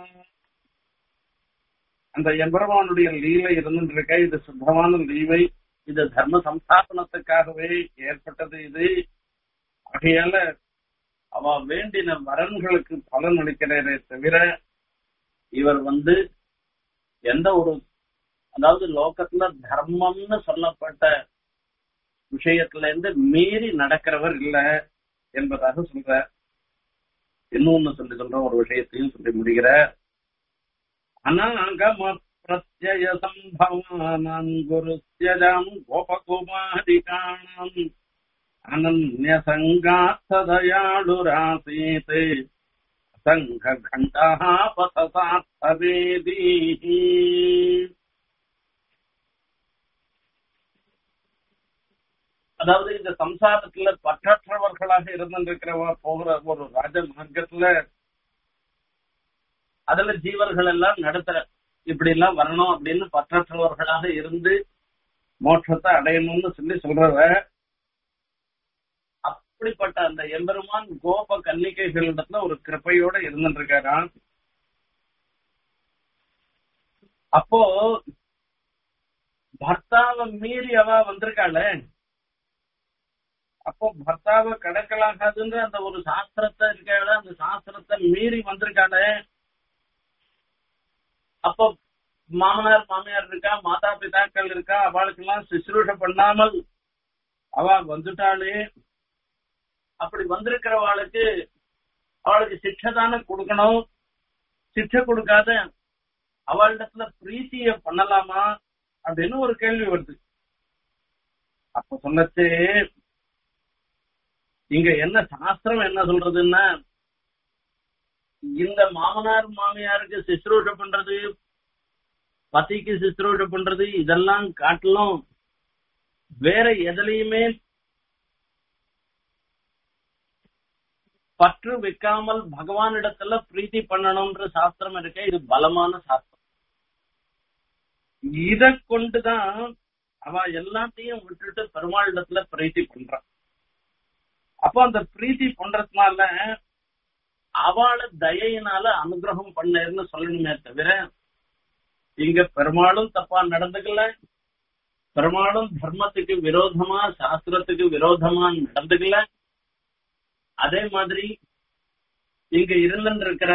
அந்த எம்பெருமானுடைய லீலை இருந்துருக்க இது சுத்தமான லீவை இது தர்ம சம்ஸ்தாபனத்துக்காகவே ஏற்பட்டது இது ஆகையால அவ வேண்டின வரன்களுக்கு பலன் அளிக்கிறதே தவிர இவர் வந்து எந்த ஒரு அதாவது லோகத்துல தர்மம்னு சொல்லப்பட்ட விஷயத்துல இருந்து மீறி நடக்கிறவர் இல்ல என்பதாக சொல்ற இன்னொன்னு சொல்லி சொல்ற ஒரு விஷயத்தையும் சொல்லி முடிகிற அநாகம பிரத்யய சம்பவானாம் குருத்யஜாம் கோபகுமாரிகாணாம் அனன்ய சங்காத்ததயாளுராசீத் सङ्घघण्टः पतसार्थवेदीः அதாவது இந்த சம்சாரத்துல பற்றற்றவர்களாக இருந்திருக்கிறவ போகிற ஒரு ராஜ மார்க்கத்துல அதுல ஜீவர்கள் எல்லாம் நடத்துற இப்படி எல்லாம் வரணும் அப்படின்னு பற்றற்றவர்களாக இருந்து மோட்சத்தை அடையணும்னு சொல்லி சொல்றவ அப்படிப்பட்ட அந்த எம்பெருமான் கோப கன்னிகைகளிடத்துல ஒரு கிருப்பையோட இருந்துருக்காராம் அப்போ பர்த்தாவை மீறி அவ வந்திருக்காள அப்போ பர்த்தாவை கடக்கலாகாதுன்ற அந்த ஒரு சாஸ்திரத்தை இருக்காள அந்த சாஸ்திரத்தை மீறி வந்திருக்காள அப்போ மாமனார் மாமியார் இருக்கா மாதா பிதாக்கள் இருக்கா அவளுக்கெல்லாம் சுசுரூஷ பண்ணாமல் அவ வந்துட்டாளே அப்படி வந்திருக்கிறவாளுக்கு அவளுக்கு சிக்ஷை தானே கொடுக்கணும் சிக்ஷை கொடுக்காத அவளிடத்துல பிரீத்திய பண்ணலாமா அப்படின்னு ஒரு கேள்வி வருது அப்ப சொன்னச்சு இங்க என்ன சாஸ்திரம் என்ன சொல்றதுன்னா இந்த மாமனார் மாமியாருக்கு சிசுரூஷ பண்றது பத்திக்கு சிசுரூஷ பண்றது இதெல்லாம் காட்டிலும் வேற எதுலையுமே பற்று வைக்காமல் பகவானிடத்துல பிரீத்தி பண்ணணும்ன்ற சாஸ்திரம் இருக்க இது பலமான சாஸ்திரம் இத கொண்டுதான் அவ எல்லாத்தையும் விட்டுட்டு பெருமாளிடத்துல பிரீத்தி பண்றான் அப்போ அந்த பிரீத்தி பண்றதுனால அவளை தயையினால அனுகிரகம் பண்ணேன்னு சொல்லணுமே தவிர இங்க பெருமாளும் தப்பா நடந்துக்கல பெருமாளும் தர்மத்துக்கு விரோதமா சாஸ்திரத்துக்கு விரோதமா நடந்துக்கல அதே மாதிரி இங்க இருந்திருக்கிற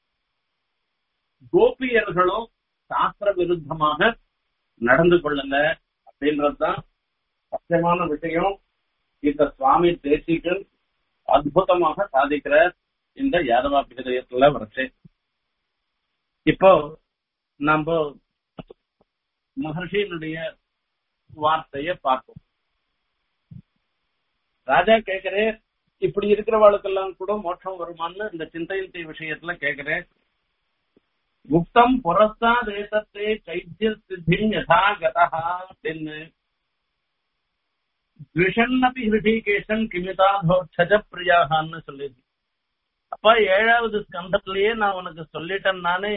கோபியர்களும் சாஸ்திர விருத்தமாக நடந்து கொள்ளல அப்படின்றதுதான் சத்தியமான விஷயம் இந்த சுவாமி தேசிகள் அற்புதமாக சாதிக்கிற இந்த யாதவாபிதயத்துல வரைச்சு இப்போ நம்ம மகர்ஷியினுடைய வார்த்தைய பார்ப்போம் ராஜா கேக்குறேன் இப்படி இருக்கிறவாளுக்கெல்லாம் கூட மோட்சம் வருமான்னு இந்த சிந்தையந்தி விஷயத்துல கேக்குறேன் குப்தம் புரஸ்தா தேசத்தே சைத்திய சித்தின் யதா கதா அப்படின்னு த்விஷன்னபி ஹிருஷிகேஷன் கிமிதாதோட்சஜ பிரியாகான்னு சொல்லிது அப்ப ஏழாவது ஸ்கந்தத்திலேயே நான் உனக்கு சொல்லிட்டேன் நானே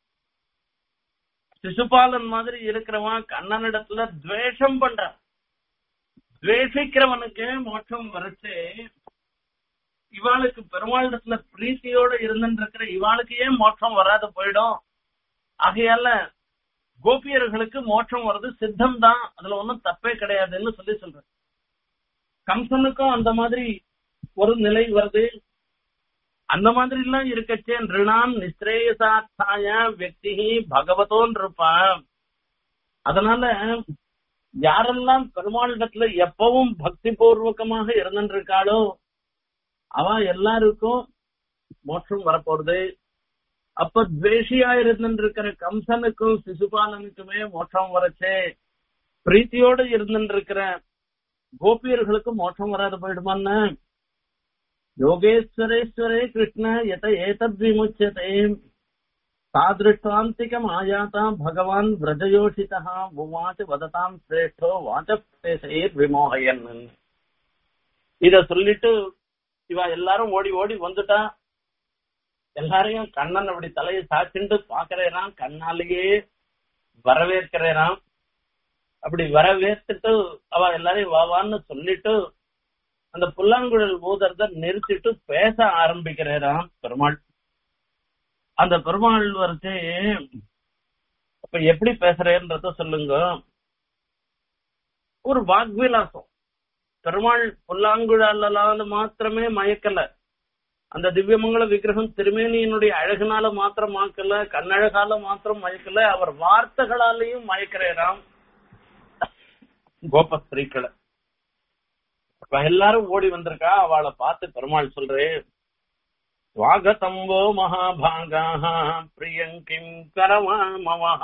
சிசுபாலன் மாதிரி இருக்கிறவன் கண்ணனிடத்துல துவேஷம் பண்றான் துவேஷிக்கிறவனுக்கு மோட்சம் வரைச்சு இவாளுக்கு பெருமாளிடத்துல பிரீத்தியோட இருந்துட்டு இருக்கிற இவாளுக்கு ஏன் மோட்சம் வராத போயிடும் ஆகையால கோபியர்களுக்கு மோட்சம் வர்றது சித்தம் தான் அதுல ஒன்றும் தப்பே கிடையாதுன்னு சொல்லி சொல்றேன் கம்சனுக்கும் அந்த மாதிரி ஒரு நிலை வருது அந்த மாதிரி எல்லாம் இருக்கச்சே ரிணாம் நிஸ்ரேயசாத்தாய வெக்தி பகவதோன் இருப்பான் அதனால யாரெல்லாம் பெருமாளிடத்துல எப்பவும் பக்தி பூர்வகமாக இருந்திருக்காளோ அவ எல்லாருக்கும் மோட்சம் வரப்போறது அப்ப துவேஷியா இருந்திருக்கிற கம்சனுக்கும் சிசுபாலனுக்குமே மோட்சம் வரச்சே பிரீத்தியோட இருந்திருக்கிற கோபியர்களுக்கு மோட்சம் வராது போயிடுமான்னு யோகேஸ்வரேஸ்வரே கிருஷ்ண எத ஏதத் விமுச்சதே தாதிருஷ்டாந்திகம் ஆயாதா பகவான் விரஜயோஷிதா உவாச்சு வததாம் சிரேஷ்டோ வாச்சேசைர் விமோகயன் இத சொல்லிட்டு இவ எல்லாரும் ஓடி ஓடி வந்துட்டா எல்லாரையும் கண்ணன் அப்படி தலையை சாச்சிண்டு பாக்குறேறான் கண்ணாலேயே வரவேற்கிறேறான் அப்படி வரவேற்றுட்டு அவ எல்லாரையும் வாவான்னு சொல்லிட்டு அந்த புல்லாங்குழல் ஊதறத நிறுத்திட்டு பேச ஆரம்பிக்கிறாராம் பெருமாள் அந்த பெருமாள் வரைச்சு அப்ப எப்படி பேசுறேன்றத சொல்லுங்க ஒரு வாக்விலாசம் பெருமாள் புல்லாங்குழலால மாத்திரமே மயக்கல அந்த திவ்யமங்கல விக்கிரகம் திருமேனியினுடைய அழகுனால மாத்திரம் மாக்கல கண்ணழகால மாத்திரம் மயக்கல அவர் வார்த்தைகளாலையும் மயக்கிறாராம் கோபஸ்திரீக்களை இப்ப எல்லாரும் ஓடி வந்திருக்கா அவளை பார்த்து பெருமாள் சொல்றேன் ஸ்வாகதம் வோ மகாபாகாः பிரியங்கிம் கரவாமவः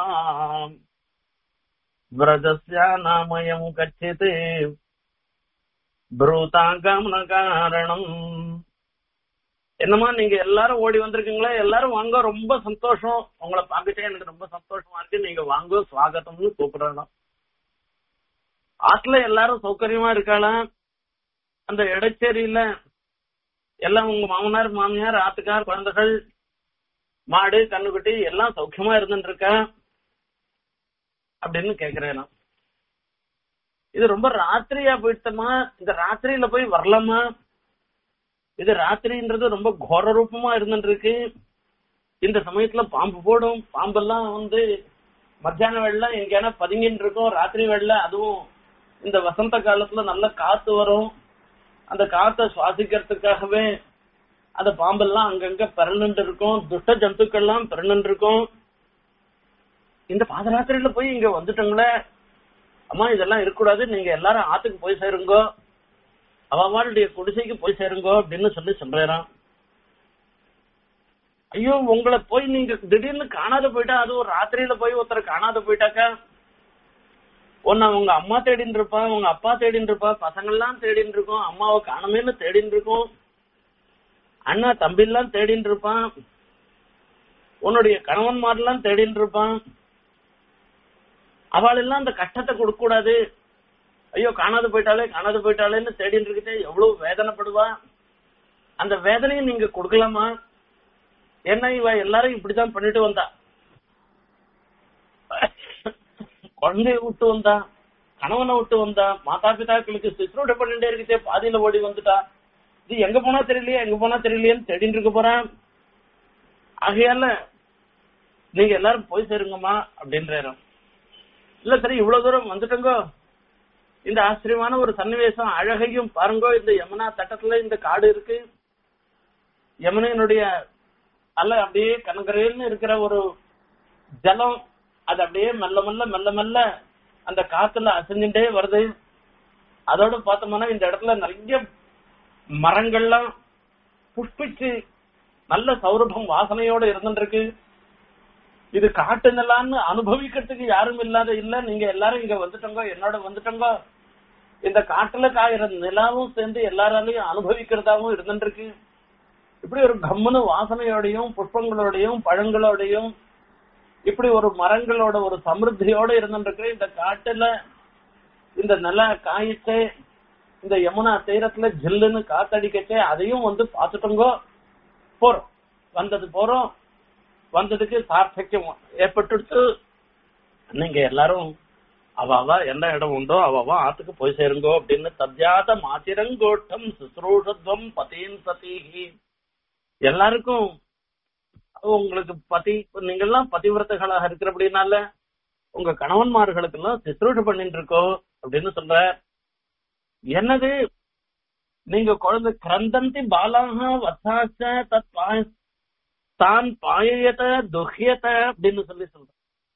व्रजस्य नामयम् कच्चित् ब्रूतागमनकारणम् என்னமா நீங்க எல்லாரும் ஓடி வந்திருக்கீங்களா எல்லாரும் வாங்க ரொம்ப சந்தோஷம் உங்களை பார்க்கட்டே எனக்கு ரொம்ப சந்தோஷமா இருக்கு நீங்க வாங்க சுவாகத்தம்னு கூப்பிடணும் ஆத்துல எல்லாரும் சௌகரியமா இருக்கலாம் அந்த இடச்சேரியில எல்லாம் உங்க மாமனார் மாமியார் ஆத்துக்கார் குழந்தைகள் மாடு கண்ணுக்குட்டி எல்லாம் சௌக்கியமா இருந்துட்டு இருக்கா அப்படின்னு கேக்குறேன் நான் இது ரொம்ப ராத்திரியா போயிட்டோமா இந்த ராத்திரியில போய் வரலாமா இது ராத்திரின்றது ரொம்ப கோர ரூபமா இருந்துட்டு இருக்கு இந்த சமயத்துல பாம்பு போடும் பாம்பெல்லாம் வந்து மத்தியான வேலை எங்கேனா பதுங்கின்னு இருக்கும் ராத்திரி வேலை அதுவும் இந்த வசந்த காலத்துல நல்ல காத்து வரும் அந்த காத்தை சுவாசிக்கிறதுக்காகவே அந்த பாம்பெல்லாம் அங்கங்க பிறந்துட்டு இருக்கும் துஷ்ட ஜந்துக்கள்லாம் பிறந்துட்டு இருக்கும் இந்த பாதராத்திரியில போய் இங்க வந்துட்டோங்களே அம்மா இதெல்லாம் இருக்கக்கூடாது நீங்க எல்லாரும் ஆத்துக்கு போய் சேருங்கோ அவளுடைய குடிசைக்கு போய் சேருங்கோ அப்படின்னு சொல்லி சொல்றாராம் ஐயோ உங்களை போய் நீங்க திடீர்னு காணாத போயிட்டா அது ஒரு ராத்திரியில போய் ஒருத்தர் காணாத போயிட்டாக்கா ஒன்னு உங்க அம்மா தேடின்னு இருப்பா உங்க அப்பா தேடின்னு இருப்பா பசங்கள்லாம் தேடின்னு இருக்கும் அம்மாவை காணமேன்னு தேடின்னு இருக்கும் அண்ணா தம்பி எல்லாம் தேடின்னு இருப்பான் உன்னுடைய கணவன்மாரெல்லாம் தேடின்னு இருப்பான் அவள் எல்லாம் அந்த கஷ்டத்தை கொடுக்க கூடாது ஐயோ காணாது போயிட்டாலே காணாது போயிட்டாலேன்னு தேடின்னு இருக்கிட்டே எவ்வளவு வேதனைப்படுவா அந்த வேதனையை நீங்க கொடுக்கலாமா ஏன்னா இவ எல்லாரும் இப்படிதான் பண்ணிட்டு வந்தா குழந்தைய விட்டு வந்தா கணவனை விட்டு வந்தா மாதா பிதாக்களுக்கு சிசுரோட பண்ணிட்டே இருக்கே பாதியில ஓடி வந்துட்டா இது எங்க போனா தெரியலையே எங்க போனா தெரியலையேன்னு தேடிட்டு இருக்க போறான் ஆகையால நீங்க எல்லாரும் போய் சேருங்கம்மா அப்படின்றாரு இல்ல சரி இவ்வளவு தூரம் வந்துட்டோங்கோ இந்த ஆச்சரியமான ஒரு சன்னிவேசம் அழகையும் பாருங்கோ இந்த யமுனா தட்டத்துல இந்த காடு இருக்கு யமுனையினுடைய அல்ல அப்படியே கனகரேன்னு இருக்கிற ஒரு ஜலம் அது அப்படியே மெல்ல மெல்ல மெல்ல மெல்ல அந்த காத்துல அசைஞ்சுட்டே வருது அதோட பார்த்தோம்னா இந்த இடத்துல நிறைய மரங்கள்லாம் புஷ்பிச்சு நல்ல சௌரபம் வாசனையோட இருந்துருக்கு இது காட்டு நிலான்னு அனுபவிக்கிறதுக்கு யாரும் இல்லாத இல்ல நீங்க எல்லாரும் இங்க வந்துட்டோங்க என்னோட வந்துட்டோங்க இந்த காட்டுல காயிற நிலாவும் சேர்ந்து எல்லாராலையும் அனுபவிக்கிறதாவும் இருந்துருக்கு இப்படி ஒரு கம்முனு வாசனையோடையும் புஷ்பங்களோடையும் பழங்களோடையும் இப்படி ஒரு மரங்களோட ஒரு சமிருத்தியோட இருந்துருக்கு இந்த காட்டுல இந்த நில காயிச்சே இந்த யமுனா தீரத்துல ஜில்லுன்னு காத்தடிக்கச்சே அதையும் வந்து பாத்துட்டோங்கோ போறோம் வந்தது போறோம் வந்ததுக்கு சார்த்தக்கியம் ஏற்பட்டுடுத்து நீங்க எல்லாரும் அவ அவ என்ன இடம் உண்டோ அவ அவ ஆத்துக்கு போய் சேருங்கோ அப்படின்னு தத்யாத மாத்திரங்கோட்டம் சுசுரூஷத்வம் பதீன் சதீஹி எல்லாருக்கும் உங்களுக்கு பதி நீங்கெல்லாம் பதிவிரத்தைகளாக இருக்கிறபடினால உங்க கணவன்மார்களுக்கு எல்லாம் சிசுரூஷ பண்ணிட்டு இருக்கோ அப்படின்னு சொல்ற என்னது நீங்க குழந்தை கிரந்தந்தி பாலாக வத்தாச்ச தத் பாய- தான் பாயத்த துஹியத்த அப்படின்னு சொல்லி சொல்ற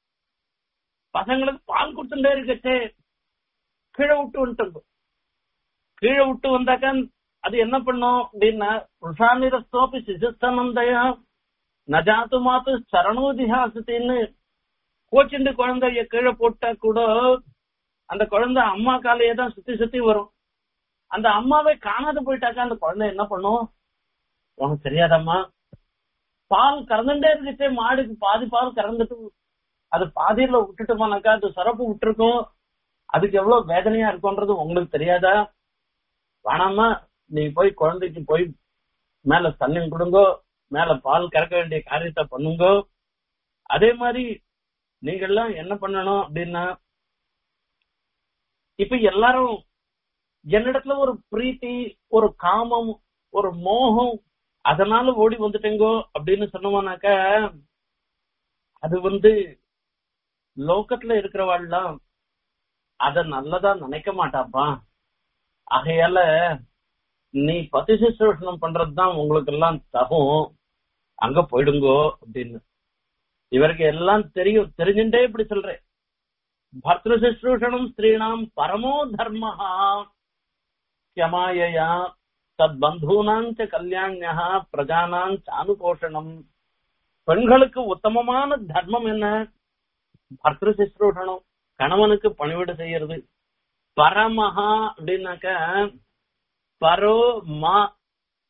பசங்களுக்கு பால் கொடுத்துட்டே இருக்கச்சே கீழே விட்டு வந்துட்டு கீழே விட்டு வந்தாக்க அது என்ன பண்ணும் அப்படின்னா ருஷாநிரஸ்தோப்பி சிசுஸ்தனந்தயா நஜாத்து மாத்து சரணோதிஹாசத்தின்னு கோச்சிண்டு குழந்தைய கீழே போட்டா கூட அந்த குழந்தை அம்மா காலையே தான் சுத்தி சுத்தி வரும் அந்த அம்மாவை காணாத போயிட்டாக்கா அந்த குழந்தை என்ன பண்ணும் உனக்கு தெரியாதம்மா பால் கறந்துட்டே இருந்துச்சு மாடுக்கு பாதி பால் கறந்துட்டு அது பாதியில விட்டுட்டோமானாக்கா அது சுரப்பு விட்டுருக்கும் அதுக்கு எவ்வளவு வேதனையா இருக்கும்ன்றது உங்களுக்கு தெரியாதா வேணாமா நீ போய் குழந்தைக்கு போய் மேல தண்ணி கொடுங்கோ மேல பால் கறக்க வேண்டிய காரியத்தை பண்ணுங்கோ அதே மாதிரி நீங்க எல்லாம் என்ன பண்ணணும் அப்படின்னா இப்ப எல்லாரும் என்னிடத்துல ஒரு பிரீத்தி ஒரு காமம் ஒரு மோகம் அதனால ஓடி வந்துட்டேங்கோ அப்படின்னு சொன்னோம்னாக்க அது வந்து லோகத்துல இருக்கிறவாள்லாம் அத நல்லதா நினைக்க மாட்டாப்பா ஆகையால நீ பதி சுசூஷணம் பண்றதுதான் உங்களுக்கு எல்லாம் தகும் அங்க போயிடுங்கோ அப்படின்னு இவருக்கு எல்லாம் தெரியும் தெரிஞ்சுட்டே இப்படி சொல்றேன் பர்திரு சுசூஷணம் ஸ்திரீணாம் பரமோ தர்மஹா யமாயயா தத் பந்தூனாஞ்ச கல்யாணியா பிரஜானாஞ்ச அனுபோஷணம் பெண்களுக்கு உத்தமமான தர்மம் என்ன பர்திரு சுசூஷணம் கணவனுக்கு பணிவிட செய்யறது பரமஹா அப்படின்னாக்க பரோ மா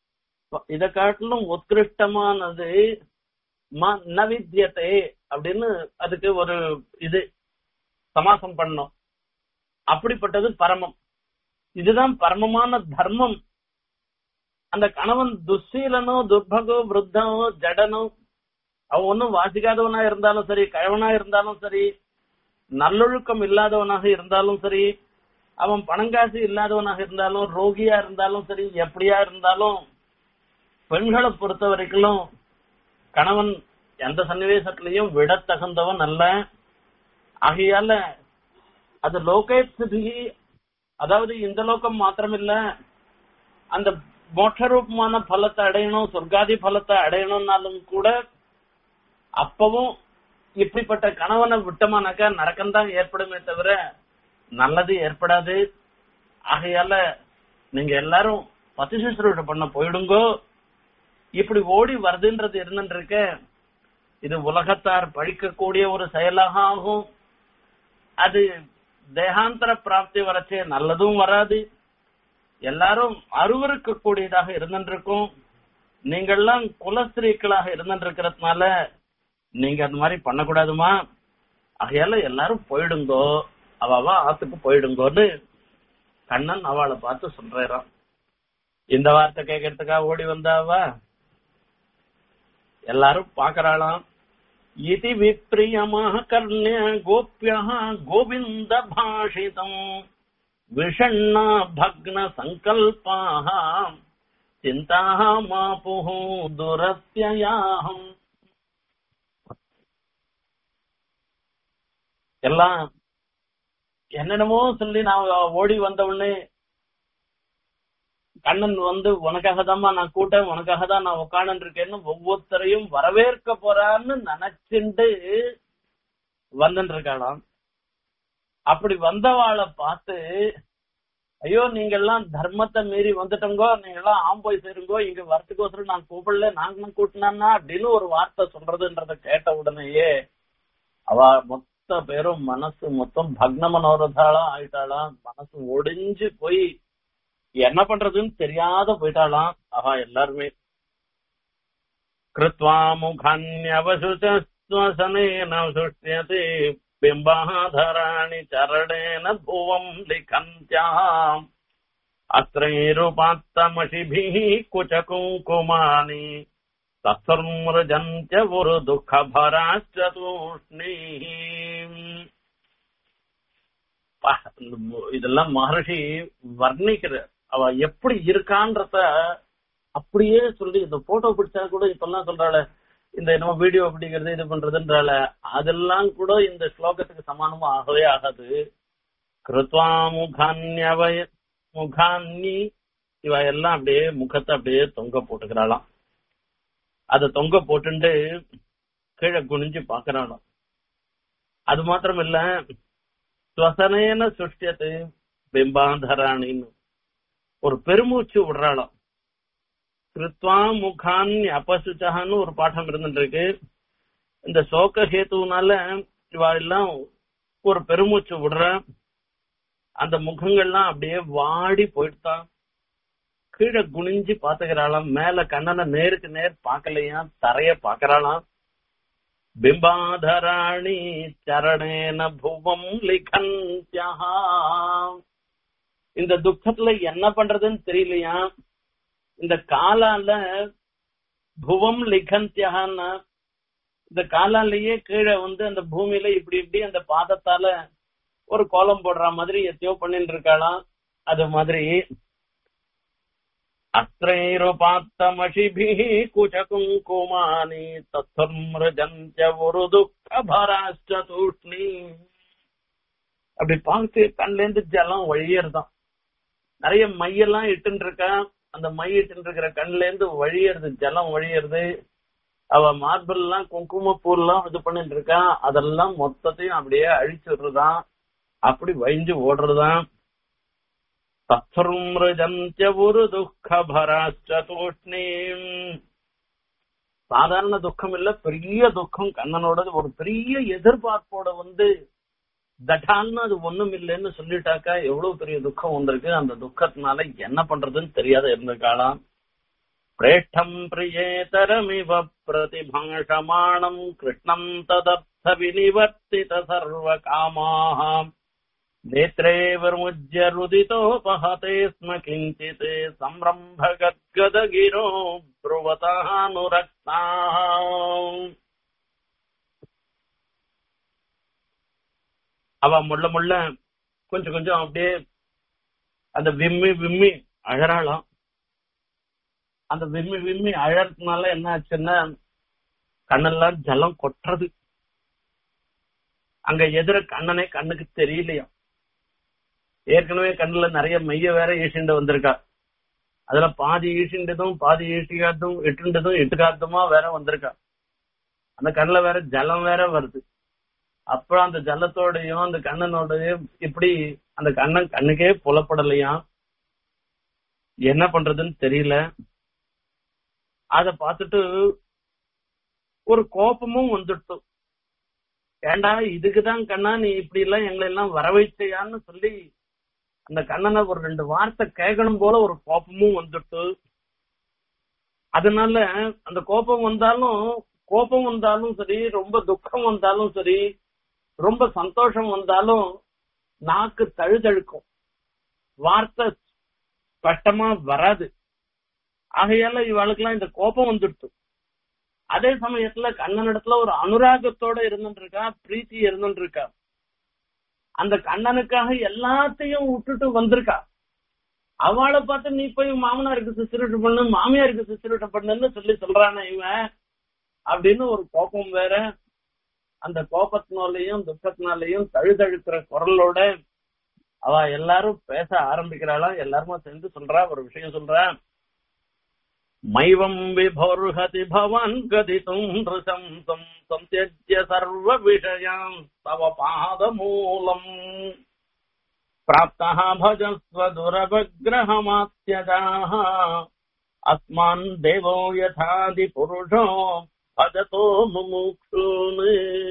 இத காட்டிலும் உத்கிருஷ்டமானது ம- ந வித்யதே அப்படின்னு அதுக்கு ஒரு இது சமாசம் பண்ணோம் அப்படிப்பட்டது பரமம் இதுதான் பரமமான தர்மம் அந்த கணவன் துස්සீலனோ துர்பகோ விருத்தனோ ஜடனோ அவன் ஒன்னும் வாசிக்காதவனா இருந்தாலும் சரி கழவனா இருந்தாலும் சரி நல்லொழுக்கம் இல்லாதவனாக இருந்தாலும் சரி அவன் பணங்காசு இல்லாதவனாக இருந்தாலும் ரோகியா இருந்தாலும் சரி எப்படியா இருந்தாலும் பெண்களை பொறுத்த வரைக்கும் கணவன் எந்த சன்னிவேசத்திலையும் விட தகுந்தவன் அல்ல ஆகையால அது லோகேப்சிதி அதாவது இந்த லோகம் மாத்திரமில்ல அந்த மோட்சரூபமான பலத்தை அடையணும் சொர்க்காதி பலத்தை அடையணும்னாலும் கூட அப்பவும் இப்படிப்பட்ட கணவனை விட்டோமானாக்கா நரக்கம்தான் ஏற்படுமே தவிர நல்லது ஏற்படாது ஆகையால நீங்க எல்லாரும் பசிசுசுரூட பண்ண போயிடுங்கோ இப்படி ஓடி வருதுன்றது இருந்துருக்க இது உலகத்தார் பழிக்கக்கூடிய ஒரு செயலாக ஆகும் அது தேகாந்தர பிராப்தி வரச்சே நல்லதும் வராது எல்லாரும் அருவருக்கு கூடியதாக இருந்துருக்கும் நீங்கள்லாம் குலஸ்திரீக்களாக இருந்துருக்கிறதுனால நீங்க அந்த மாதிரி பண்ணக்கூடாதுமா ஆகையால எல்லாரும் போயிடுங்கோ அவ அவ ஆத்துக்கு போயிடுங்கோன்னு கண்ணன் அவளை பார்த்து சொல்றாராம் இந்த வார்த்தை கேட்கறதுக்காக ஓடி வந்தாவா எல்லாரும் பாக்குறாளாம் இதி விப்ரியமாக கர்ணிய கோபியா கோவிந்த பாஷிதம் விஷண்ணா பக்ன சங்கல்பாக சிந்தா மாபுஹு துரத்யயாகம் எல்லாம் என்னென்னமோ சொல்லி நான் ஓடி வந்த உடனே கண்ணன் வந்து உனக்காக தான்மா நான் கூட்டேன் உனக்காக தான் நான் உட்காந்து இருக்கேன்னு ஒவ்வொருத்தரையும் வரவேற்க போறான்னு நினைச்சுண்டு வந்துட்டு இருக்காளாம் அப்படி வந்தவாளை பார்த்து ஐயோ நீங்க எல்லாம் தர்மத்தை மீறி வந்துட்டோங்கோ நீங்க எல்லாம் ஆம்போய் சேருங்கோ இங்க வரத்துக்கோசரம் நான் கூப்பிடல நாங்களும் கூட்டினா அப்படின்னு ஒரு வார்த்தை சொல்றதுன்றத கேட்ட உடனேயே அவ மொத்த பேரும் மனசு மொத்தம் பக்ன மனோரதாளா ஆயிட்டாளாம் மனசு ஒடிஞ்சு போய் என்ன பண்றதுன்னு தெரியாத போயிட்டாளாம் அவ எல்லாருமே கிருத்வா முகான்யவசுச்சனேன சுஷ்யதே பிம்பாதராணி சரணேன புவம் லிகந்தியாம் அஸ்திரைருபாத்தமஷிபிः குச்சகுங்குமானி தத்சர்மஜந்திய ஒரு துக்கபராச்ச தூஷ்ணீம் இதெல்லாம் மகர்ஷி வர்ணிக்கிற அவ எப்படி இருக்கான்றத அப்படியே சொல்லி இந்த போட்டோ பிடிச்சா கூட இப்பெல்லாம் சொல்றாள இந்த என்னமோ வீடியோ பிடிக்கிறது இது பண்றதுன்றால அதெல்லாம் கூட இந்த ஸ்லோகத்துக்கு சமானமா ஆகவே ஆகாது கிருத்வா முகான்யவய முகான்னி இவ எல்லாம் அப்படியே முகத்தை அப்படியே தொங்க போட்டுக்கிறாளாம் அத தொங்க போட்டுண்டு கீழே குனிஞ்சு பாக்குறாளாம் அது மாத்திரம் இல்ல ஸ்வசனேன சுஷ்டியத்து பிம்பாந்தராணின்னு ஒரு பெருமூச்சு விடுறாளாம் கிருத்வா முகான் அபசுச்சகான்னு ஒரு பாடம் இருந்துட்டு இருக்கு இந்த சோக ஹேத்துனால இவா எல்லாம் ஒரு பெருமூச்சு விடுற அந்த முகங்கள்லாம் அப்படியே வாடி போயிட்டான் கீழே குனிஞ்சு பாத்துக்கிறாளாம் மேல கண்ணனை நேருக்கு நேர் பாக்கலையா தரைய பாக்குறாளாம் பிம்பாதராணி சரணேன புவம் லிகந்தியா இந்த துக்கத்துல என்ன பண்றதுன்னு தெரியலையா இந்த காலால புவம் லிகந்தியான்னா இந்த காலாலேயே கீழே வந்து அந்த பூமியில இப்படி இப்படி அந்த பாதத்தால ஒரு கோலம் போடுற மாதிரி எத்தையோ பண்ணிட்டு இருக்காளாம் அது மாதிரி அஸ்திரைருபாத்தமஷிபிः குச்சகுங்குமானி தத்சம்ரஜந்திய ஒரு துக்கபராஷ்ட தூஷ்ணி அப்படி பார்த்து கண்ல இருந்து ஜலம் வழியறதான் நிறைய மையெல்லாம் இட்டுன்னு இருக்கா அந்த மை இட்டுன்னு இருக்கிற கண்ல இருந்து வழியறது ஜலம் வழியறது அவ மார்பிள் எல்லாம் குங்குமப்பூ எல்லாம் இது பண்ணிட்டு இருக்கா அதெல்லாம் மொத்தத்தையும் அப்படியே அழிச்சு விடுறதான் அப்படி வழிஞ்சு ஓடுறதான் தத்ருமிருஜந்திய ஒரு துக்க பராஷ்ட தூஷ்ணீம் சாதாரண துக்கம் இல்ல பெரிய துக்கம் கண்ணனோட ஒரு பெரிய எதிர்பார்ப்போட வந்து தட்டான்னு அது ஒண்ணும் இல்லைன்னு சொல்லிட்டாக்கா எவ்வளவு பெரிய துக்கம் வந்திருக்கு அந்த துக்கத்தினால என்ன பண்றதுன்னு தெரியாத இருந்திருக்காளாம் प्रेष्ठम् प्रियेतरमिव प्रतिभाषमाणम् कृष्णम् तदर्थ विनिवर्तित सर्वकामाः नेत्रे विर्मुज्य रुदितोपहते स्म किञ्चित् संरम्भगद्गदगिरो ब्रुवतानुरक्ताः அவ முள்ள முள்ள கொஞ்சம் கொஞ்சம் அப்படியே அந்த விம்மி விம்மி அழறாளாம் அந்த விம்மி விம்மி அழறதுனால என்ன ஆச்சுன்னா கண்ணெல்லாம் ஜலம் கொட்டுறது அங்க எதிர கண்ணனே கண்ணுக்கு தெரியலையா ஏற்கனவே கண்ணுல நிறைய மைய வேற ஈசிண்டு வந்திருக்கா அதுல பாதி ஈசிண்டதும் பாதி ஈட்டிக்காத்தும் இட்டுண்டதும் இட்டுக்காத்துமா வேற வந்திருக்கா அந்த கண்ணுல வேற ஜலம் வேற வருது அப்புறம் அந்த ஜலத்தோடையும் அந்த கண்ணனோடையும் இப்படி அந்த கண்ணன் கண்ணுக்கே புலப்படலையாம் என்ன பண்றதுன்னு தெரியல அத பார்த்துட்டு ஒரு கோபமும் வந்துட்டு ஏண்டா இதுக்குதான் கண்ணா நீ இப்படி எல்லாம் எங்களை எல்லாம் வர வைச்சையான்னு சொல்லி அந்த கண்ணனை ஒரு ரெண்டு வார்த்தை கேட்கணும் போல ஒரு கோபமும் வந்துட்டு அதனால அந்த கோபம் வந்தாலும் கோபம் வந்தாலும் சரி ரொம்ப துக்கம் வந்தாலும் சரி ரொம்ப சந்தோஷம் வந்தாலும் நாக்கு தழுதழுக்கும் வார்த்தை ஸ்பஷ்டமா வராது ஆகையால இவளுக்கெல்லாம் இந்த கோபம் வந்துடுச்சு அதே சமயத்துல கண்ணனிடத்துல ஒரு அனுராகத்தோட இருந்துட்டு இருக்கா பிரீத்தி இருந்துட்டு இருக்கா அந்த கண்ணனுக்காக எல்லாத்தையும் விட்டுட்டு வந்திருக்கா அவளை பார்த்து நீ போய் மாமனாருக்கு சிசுரிட்டு பண்ணு மாமியாருக்கு சிசுரிட்ட பண்ணுன்னு சொல்லி சொல்றானே இவன் அப்படின்னு ஒரு கோபம் வேற அந்த கோபத்தினாலையும் துக்கத்தினாலையும் தழுதழுக்கிற குரலோட அவ எல்லாரும் பேச ஆரம்பிக்கிறாளாம் எல்லாருமா சேர்ந்து சொல்றா ஒரு விஷயம் சொல்றா மைவம் விபோர்ஹதி பவான் கதித்தும் நிருசம்சம் சந்தியஜ்ய சர்வ விஷயாம் தவ பாத மூலம் प्राप्तः भजस्व दुरवग्रहमात्यजाः अस्मान् देवो यथादिपुरुषो भजतो முமுக்ஷூன்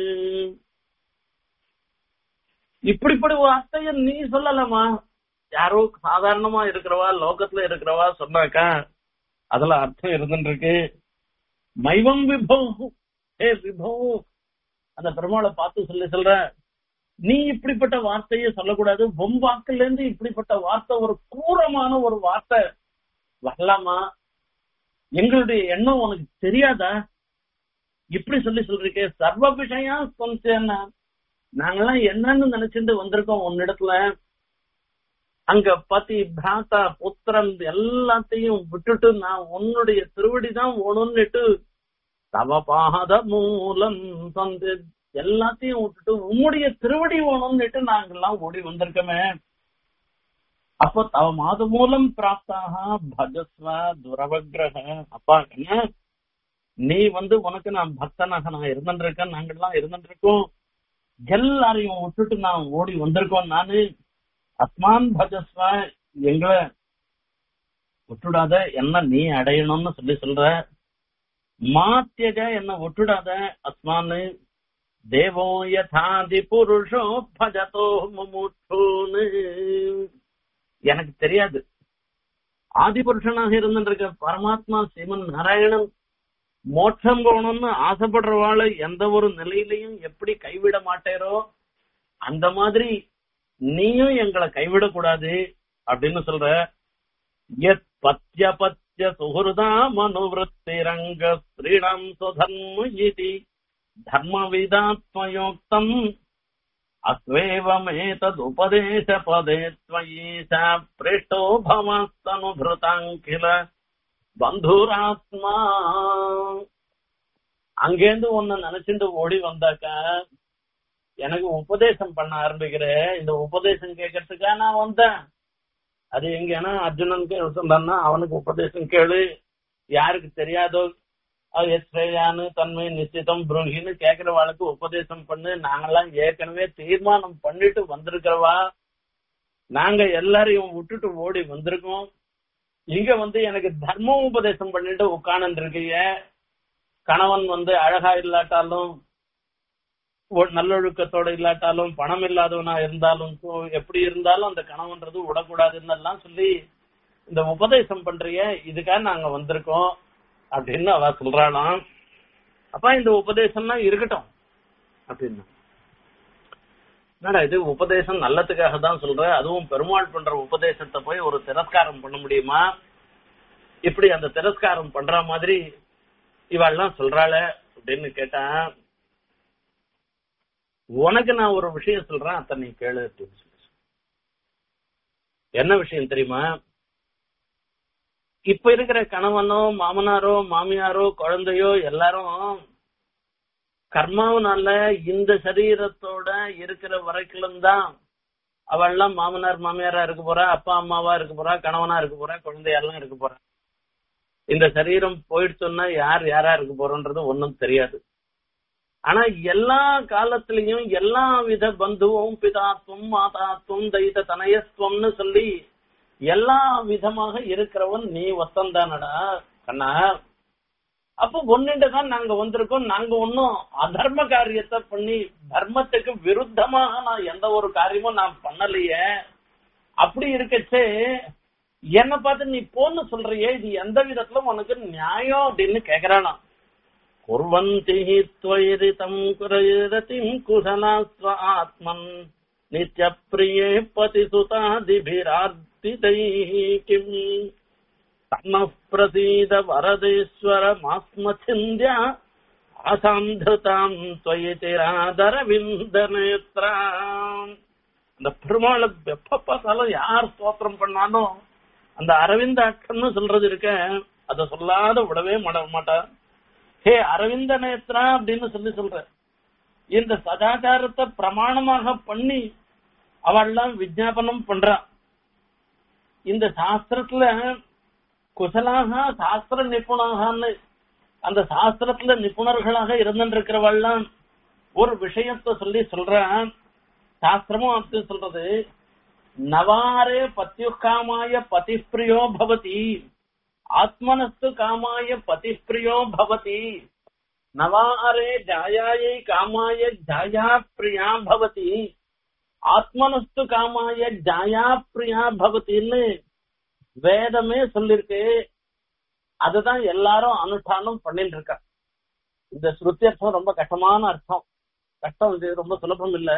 இப்படிப்படி வார்த்தைய நீ சொல்லலாமா யாரோ சாதாரணமா இருக்கிறவா லோகத்துல இருக்கிறவா சொன்னாக்கா அதுல அர்த்தம் இருந்துட்டு இருக்கு மைவம் விபோ ஏ விபோ அந்த பெருமாளை பார்த்து சொல்லி சொல்ற நீ இப்படிப்பட்ட வார்த்தையை சொல்லக்கூடாது பொம்பாக்குல இருந்து இப்படிப்பட்ட வார்த்தை ஒரு கூரமான ஒரு வார்த்தை வரலாமா எங்களுடைய எண்ணம் உனக்கு தெரியாதா இப்படி சொல்லி சொல்றீங்க சர்வ விஷயம் சொன்னா நாங்கெல்லாம் என்னன்னு நினைச்சிட்டு வந்திருக்கோம் உன்னிடத்துல அங்க பதி பிராத்தா புத்திரன் எல்லாத்தையும் விட்டுட்டு நான் உன்னுடைய திருவடி தான் ஒண்ணுன்னுட்டு தவ பாத மூலம் தந்து எல்லாத்தையும் விட்டுட்டு உம்முடைய திருவடி வேணும்னுட்டு நாங்கெல்லாம் ஓடி வந்திருக்கோமே அப்போ தவ மாத மூலம் பிராப்தாக பஜஸ்வ துரவகிரக அப்பா என்ன நீ வந்து உனக்கு நான் பக்தனாக நான் இருந்துருக்கேன் நாங்கெல்லாம் இருந்துருக்கோம் எல்லாரையும் விட்டுட்டு நான் ஓடி வந்திருக்கோம் நானு அஸ்மான் பஜஸ்வ எங்களை விட்டுடாத என்ன நீ அடையணும்னு சொல்லி சொல்ற மாத்தியக என்ன விட்டுடாத அஸ்மான்னு தேவோ யதாதி புருஷோ பஜதோ முமுட்சூன்னு எனக்கு தெரியாது ஆதி புருஷனாக இருந்திருக்க பரமாத்மா சிவன் நாராயணன் மோட்சம் போகணும்னு ஆசைப்படுறவாளை எந்த ஒரு நிலையிலையும் எப்படி கைவிட மாட்டேரோ அந்த மாதிரி நீயும் எங்களை கைவிடக்கூடாது அப்படின்னு சொல்ற எத் பத்ய பத்ய சுஹൃദா மனுவத்திரங்க ஸ்ரீணம் சுதர்ம இதி धर्मविदात्मयोक्तम् अत्वेवमेतदुपदेशपदे त्वयीशा पृष्टो भवस्तनुभृताम् किल பந்துராத்மா அங்கேருந்து உன்னை நினைச்சுட்டு ஓடி வந்தாக்கா எனக்கு உபதேசம் பண்ண ஆரம்பிக்கிற இந்த உபதேசம் கேட்கறதுக்கா நான் வந்தேன் அது எங்கன்னா அர்ஜுனனுக்கு சொன்னான்னா அவனுக்கு உபதேசம் கேளு யாருக்கு தெரியாதோ எஸ்ரேயான்னு தன்மை நிச்சயம் புரோகின்னு கேக்குறவாளுக்கு உபதேசம் பண்ணு நாங்கெல்லாம் ஏற்கனவே தீர்மானம் பண்ணிட்டு வந்திருக்கிறவா நாங்க எல்லாரையும் விட்டுட்டு ஓடி வந்திருக்கோம் இங்க வந்து எனக்கு தர்ம உபதேசம் பண்ணிட்டு உட்கார்ந்து இருக்கீங்க கணவன் வந்து அழகா இல்லாட்டாலும் நல்லொழுக்கத்தோட இல்லாட்டாலும் பணம் இல்லாதவனா இருந்தாலும் எப்படி இருந்தாலும் அந்த கணவன்றது விடக்கூடாதுன்னு எல்லாம் சொல்லி இந்த உபதேசம் பண்றிய இதுக்காக நாங்க வந்திருக்கோம் அப்படின்னு அவ சொல்றாளாம் அப்ப இந்த உபதேசம்னா இருக்கட்டும் அப்படின்னு என்னடா இது உபதேசம் நல்லதுக்காக தான் சொல்ற அதுவும் பெருமாள் பண்ற உபதேசத்தை போய் ஒரு திரஸ்காரம் பண்ண முடியுமா இப்படி அந்த திரஸ்காரம் பண்ற மாதிரி இவாள்லாம் சொல்றாள அப்படின்னு கேட்டா உனக்கு நான் ஒரு விஷயம் சொல்றேன் அத்த நீ கேளு அப்படின்னு சொல்லி என்ன விஷயம் தெரியுமா இப்ப இருக்கிற கணவனோ மாமனாரோ மாமியாரோ குழந்தையோ எல்லாரும் கர்மாவனால இந்த சரீரத்தோட இருக்கிற வரைக்கும் தான் அவள்லாம் மாமனார் மாமியாரா இருக்க போறா அப்பா அம்மாவா இருக்க போறா கணவனா இருக்க போறா குழந்தையெல்லாம் இருக்க போறா இந்த சரீரம் போயிடுச்சுன்னா யார் யாரா இருக்க போறோன்றது ஒன்னும் தெரியாது ஆனா எல்லா காலத்திலையும் எல்லா வித பந்துவும் பிதாத்துவம் மாதாத்துவம் தைத தனயத்துவம்னு சொல்லி எல்லா விதமாக இருக்கிறவன் நீ ஒத்தந்தானடா கண்ணா அப்ப ஒன்னுட்டு தான் நாங்க வந்திருக்கோம் நாங்க ஒன்னும் அதர்ம காரியத்தை பண்ணி தர்மத்துக்கு விருத்தமாக நான் எந்த ஒரு காரியமும் நான் பண்ணலையே அப்படி இருக்கச்சே என்ன பார்த்து நீ போன்னு சொல்றியே இது எந்த விதத்துல உனக்கு நியாயம் அப்படின்னு கேக்குறானா குர்வந்தி துவரிதம் குரதிம் குசலாஸ்வ ஆத்மன் நித்ய பிரியே பதிசுதாதிபிரார்த்திதை கிம் தன்ன பிரசீத வரதேஸ்வர மாஸ்மச்சிந்தியா ஆசாந்ததாம் துவயிதிராதரவிந்த நேத்ராம் அந்த பெருமாளை எப்ப பார்த்தாலும் யார் ஸ்தோத்திரம் பண்ணாலும் அந்த அரவிந்த அக்கன்னு சொல்றது இருக்க அத சொல்லாத விடவே மாட மாட்டா ஹே அரவிந்த நேத்ரா அப்படின்னு சொல்லி சொல்ற இந்த சதாச்சாரத்தை பிரமாணமாக பண்ணி அவள்லாம் விஜாபனம் பண்றா இந்த சாஸ்திரத்துல குசலாக சாஸ்திர நிபுணாகன்னு அந்த சாஸ்திரத்துல நிபுணர்களாக இருந்துருக்கிறவள்லாம் ஒரு விஷயத்த சொல்லி சொல்றான் சாஸ்திரமும் அப்படி சொல்றது நவாரே பத்யுக்காமாய பதிப்பிரியோ பவதி ஆத்மனஸ்து காமாய பதிப்பிரியோ பவதி நவாரே ஜாயாயை காமாய ஜாயா பிரியா பவதி ஆத்மனஸ்து காமாய ஜாயா பிரியா பவதின்னு வேதமே சொல்லிருக்கு அதுதான் எல்லாரும் அனுஷ்டானம் பண்ணிட்டு இருக்கா இந்த ஸ்ருதி அர்த்தம் ரொம்ப கஷ்டமான அர்த்தம் கஷ்டம் இது ரொம்ப சுலபம் இல்ல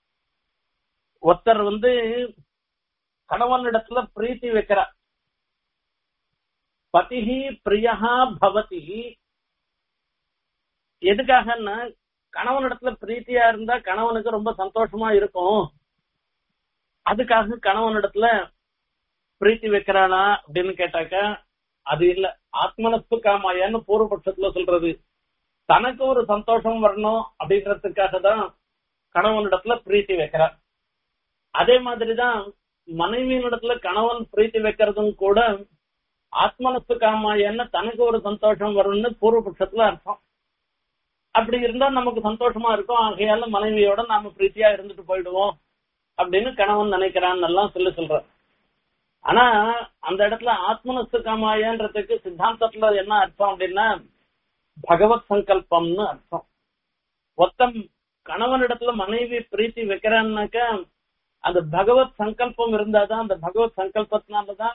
ஒருத்தர் வந்து கணவன் இடத்துல பிரீத்தி வைக்கிறா பதிஹி பிரியஹா பவதி எதுக்காகன்னா கணவன் இடத்துல பிரீத்தியா இருந்தா கணவனுக்கு ரொம்ப சந்தோஷமா இருக்கும் அதுக்காக கணவன் இடத்துல பிரீத்தி வைக்கிறானா அப்படின்னு கேட்டாக்க அது இல்ல ஆத்மனஸ்து காமாயான்னு பூர்வபட்சத்துல சொல்றது தனக்கு ஒரு சந்தோஷம் வரணும் அப்படின்றதுக்காக தான் கணவனிடத்துல பிரீத்தி வைக்கிறார் அதே மாதிரிதான் மனைவியினிடத்துல கணவன் பிரீத்தி வைக்கிறதும் கூட ஆத்மனஸ்து காமாயன்னு தனக்கு ஒரு சந்தோஷம் வரும்னு பூர்வபட்சத்துல அர்த்தம் அப்படி இருந்தா நமக்கு சந்தோஷமா இருக்கும் ஆகையால மனைவியோட நாம பிரீத்தியா இருந்துட்டு போயிடுவோம் அப்படின்னு கணவன் நினைக்கிறான்னு எல்லாம் சொல்லி சொல்ற ஆனா அந்த இடத்துல ஆத்மனஸ்து காமாயன்றதுக்கு சித்தாந்தத்துல என்ன அர்த்தம் அப்படின்னா பகவத் சங்கல்பம்னு அர்த்தம் ஒத்தம் கணவனிடத்துல மனைவி பிரீத்தி வைக்கிறான்னாக்க அந்த பகவத் சங்கல்பம் இருந்தாதான் அந்த பகவத் சங்கல்பத்தினாலதான்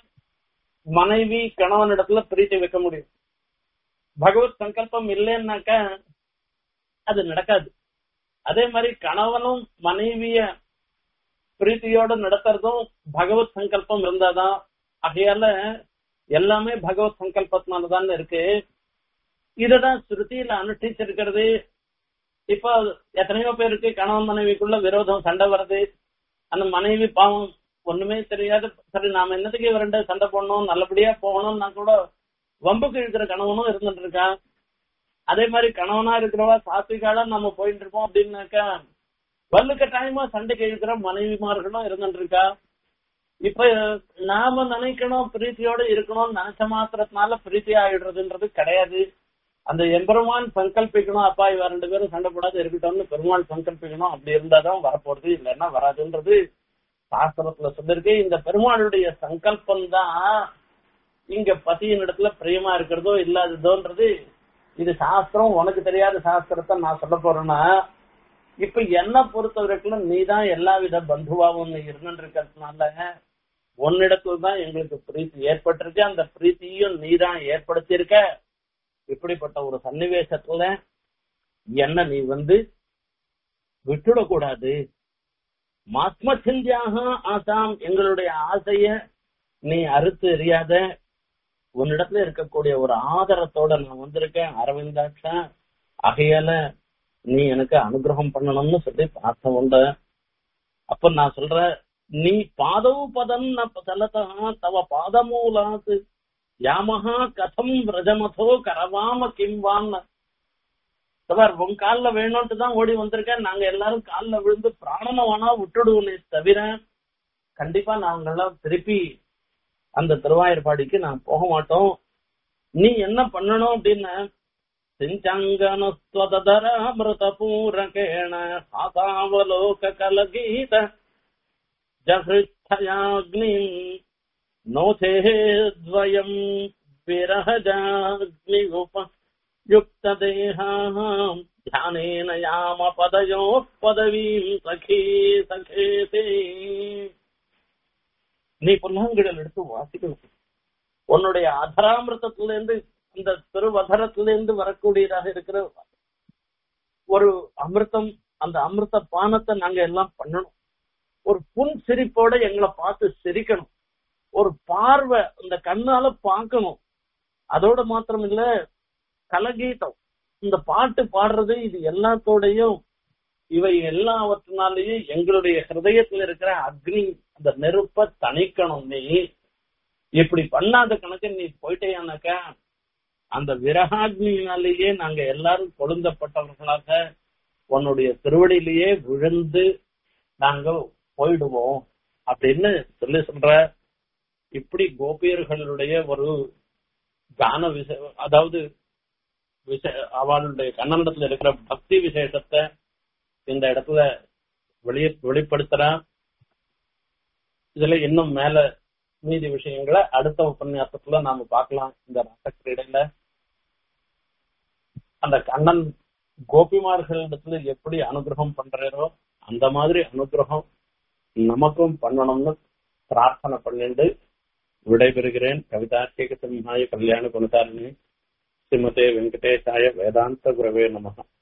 மனைவி கணவனிடத்துல பிரீத்தி வைக்க முடியும் பகவத் சங்கல்பம் இல்லைன்னாக்க அது நடக்காது அதே மாதிரி கணவனும் மனைவிய பிரீத்தியோட நடத்துறதும் பகவத் சங்கல்பம் இருந்தாதான் ஆகையால எல்லாமே பகவத் சங்கல்பத்தினாலதான் இருக்கு இததான் ஸ்ருதியில அனுஷ்டிச்சிருக்கிறது இப்போ எத்தனையோ பேருக்கு கணவன் மனைவிக்குள்ள விரோதம் சண்டை வருது அந்த மனைவி பாவம் ஒண்ணுமே தெரியாது சரி நாம என்னத்துக்கு ரெண்டு சண்டை போடணும் நல்லபடியா போகணும்னா கூட வம்புக்கு இருக்கிற கணவனும் இருந்துட்டு இருக்கான் அதே மாதிரி கணவனா இருக்கிறவா சாத்விகாலா நம்ம போயிட்டு இருப்போம் அப்படின்னாக்கா வல்லு கட்டாயமா சண்டைக்கு இருக்கிற மனைவிமார்களும் இருந்துட்டு இருக்கா இப்ப நாம நினைக்கணும் பிரீத்தியோட இருக்கணும்னு நினைச்ச மாத்திரத்தினால பிரீத்தி ஆயிடுறதுன்றது கிடையாது அந்த எம்பெருமான் சங்கல்பிக்கணும் அப்பா இவ ரெண்டு பேரும் சண்டை போடாது இருக்கட்டும்னு பெருமாள் சங்கல்பிக்கணும் அப்படி இருந்தாதான் வரப்போறது இல்லைன்னா வராதுன்றது சாஸ்திரத்துல சொல்லிருக்கு இந்த பெருமாளுடைய சங்கல்பம் தான் இங்க பசியின் இடத்துல பிரியமா இருக்கிறதோ இல்லாததோன்றது இது சாஸ்திரம் உனக்கு தெரியாத சாஸ்திரத்தை நான் சொல்ல போறேன்னா இப்ப என்ன பொறுத்த வரைக்கும் நீ தான் எல்லா வித பந்துவாவும் நீ இருந்துட்டு இருக்கிறதுனால உன்னிடத்துல தான் எங்களுக்கு பிரீத்தி ஏற்பட்டிருக்கு அந்த பிரீத்தியும் நீ தான் ஏற்படுத்தியிருக்க இப்படிப்பட்ட ஒரு சன்னிவேசத்துல என்ன நீ வந்து விட்டுடக்கூடாது மாத்ம சிந்தியாக ஆசாம் எங்களுடைய ஆசைய நீ அறுத்து எறியாத உன்னிடத்துல இருக்கக்கூடிய ஒரு ஆதரத்தோட நான் வந்திருக்கேன் அரவிந்தாட்சா ஆகையால நீ எனக்கு அனுகிரகம் பண்ணணும்னு சொல்லி பிரார்த்தம் உண்டு அப்ப நான் சொல்றேன் நீ பாதவு பதம் தலதா தவ பாதமூலாத்து யாமஹா கதம் விரஜமதோ கரவாம கிம்வான்னு தவர் உன் கால்ல வேணும்ட்டு தான் ஓடி வந்திருக்கேன் நாங்க எல்லாரும் கால்ல விழுந்து பிராணனை வேணா விட்டுடுவோனே தவிர கண்டிப்பா நாங்கெல்லாம் திருப்பி அந்த திருவாயூர்பாடிக்கு நான் போக மாட்டோம் நீ என்ன பண்ணணும் அப்படின்னு சிஞ்சாங்கனஸ்வதராமிருதபூரகேண ஆசாவலோக கலகீத ஜஹிருத்தயாக்னிம் நோச்சேத்வயம் விரஹஜாக்னி உப युक्तदेहाः ध्यानेन याम पदयोः पदवीम् सखी सखेते நீ புல்லாங்குழல் எடுத்து வாசிக்கணும் உன்னுடைய அதராமிரதத்திலிருந்து இந்த திருவதரத்திலிருந்து வரக்கூடியதாக இருக்கிற ஒரு அமிர்தம் அந்த அமிர்த பானத்தை நாங்க எல்லாம் பண்ணணும் ஒரு புன் சிரிப்போட எங்களை பார்த்து சிரிக்கணும் ஒரு பார்வை இந்த கண்ணால பார்க்கணும் அதோட மாத்திரம் இல்ல கலகீதம் இந்த பாட்டு பாடுறது இது எல்லாத்தோடையும் இவை எல்லாவற்றினாலேயும் எங்களுடைய ஹிருதயத்துல இருக்கிற அக்னி அந்த நெருப்ப தணிக்கணும் நீ இப்படி பண்ணாத கணக்கு நீ போயிட்டேனாக்கா அந்த விரகாக்னியினாலேயே நாங்க எல்லாரும் கொழுந்தப்பட்டவர்களாக உன்னுடைய திருவடியிலேயே விழுந்து நாங்க போயிடுவோம் அப்படின்னு சொல்லி சொல்ற இப்படி கோபியர்களுடைய ஒரு கான விச அதாவது விச அவளுடைய கண்ணனிடத்துல இருக்கிற பக்தி விசேஷத்தை இந்த இடத்துல வெளிய வெளிப்படுத்துறா இதுல இன்னும் மேல மீதி விஷயங்களை அடுத்த உபன்யாசத்துல நாம பார்க்கலாம் இந்த ரசக்கிரீடையில அந்த கண்ணன் கோபிமார்களிடத்துல எப்படி அனுகிரகம் பண்றாரோ அந்த மாதிரி அனுகிரகம் நமக்கும் பண்ணணும்னு பிரார்த்தனை பண்ணிட்டு விடைபெறுகிறேன் கவிதார்த்திக சிம்ஹாய கல்யாண குணதாரிணி ஸ்ரீமதே வெங்கடேசாய வேதாந்த குரவே நமகா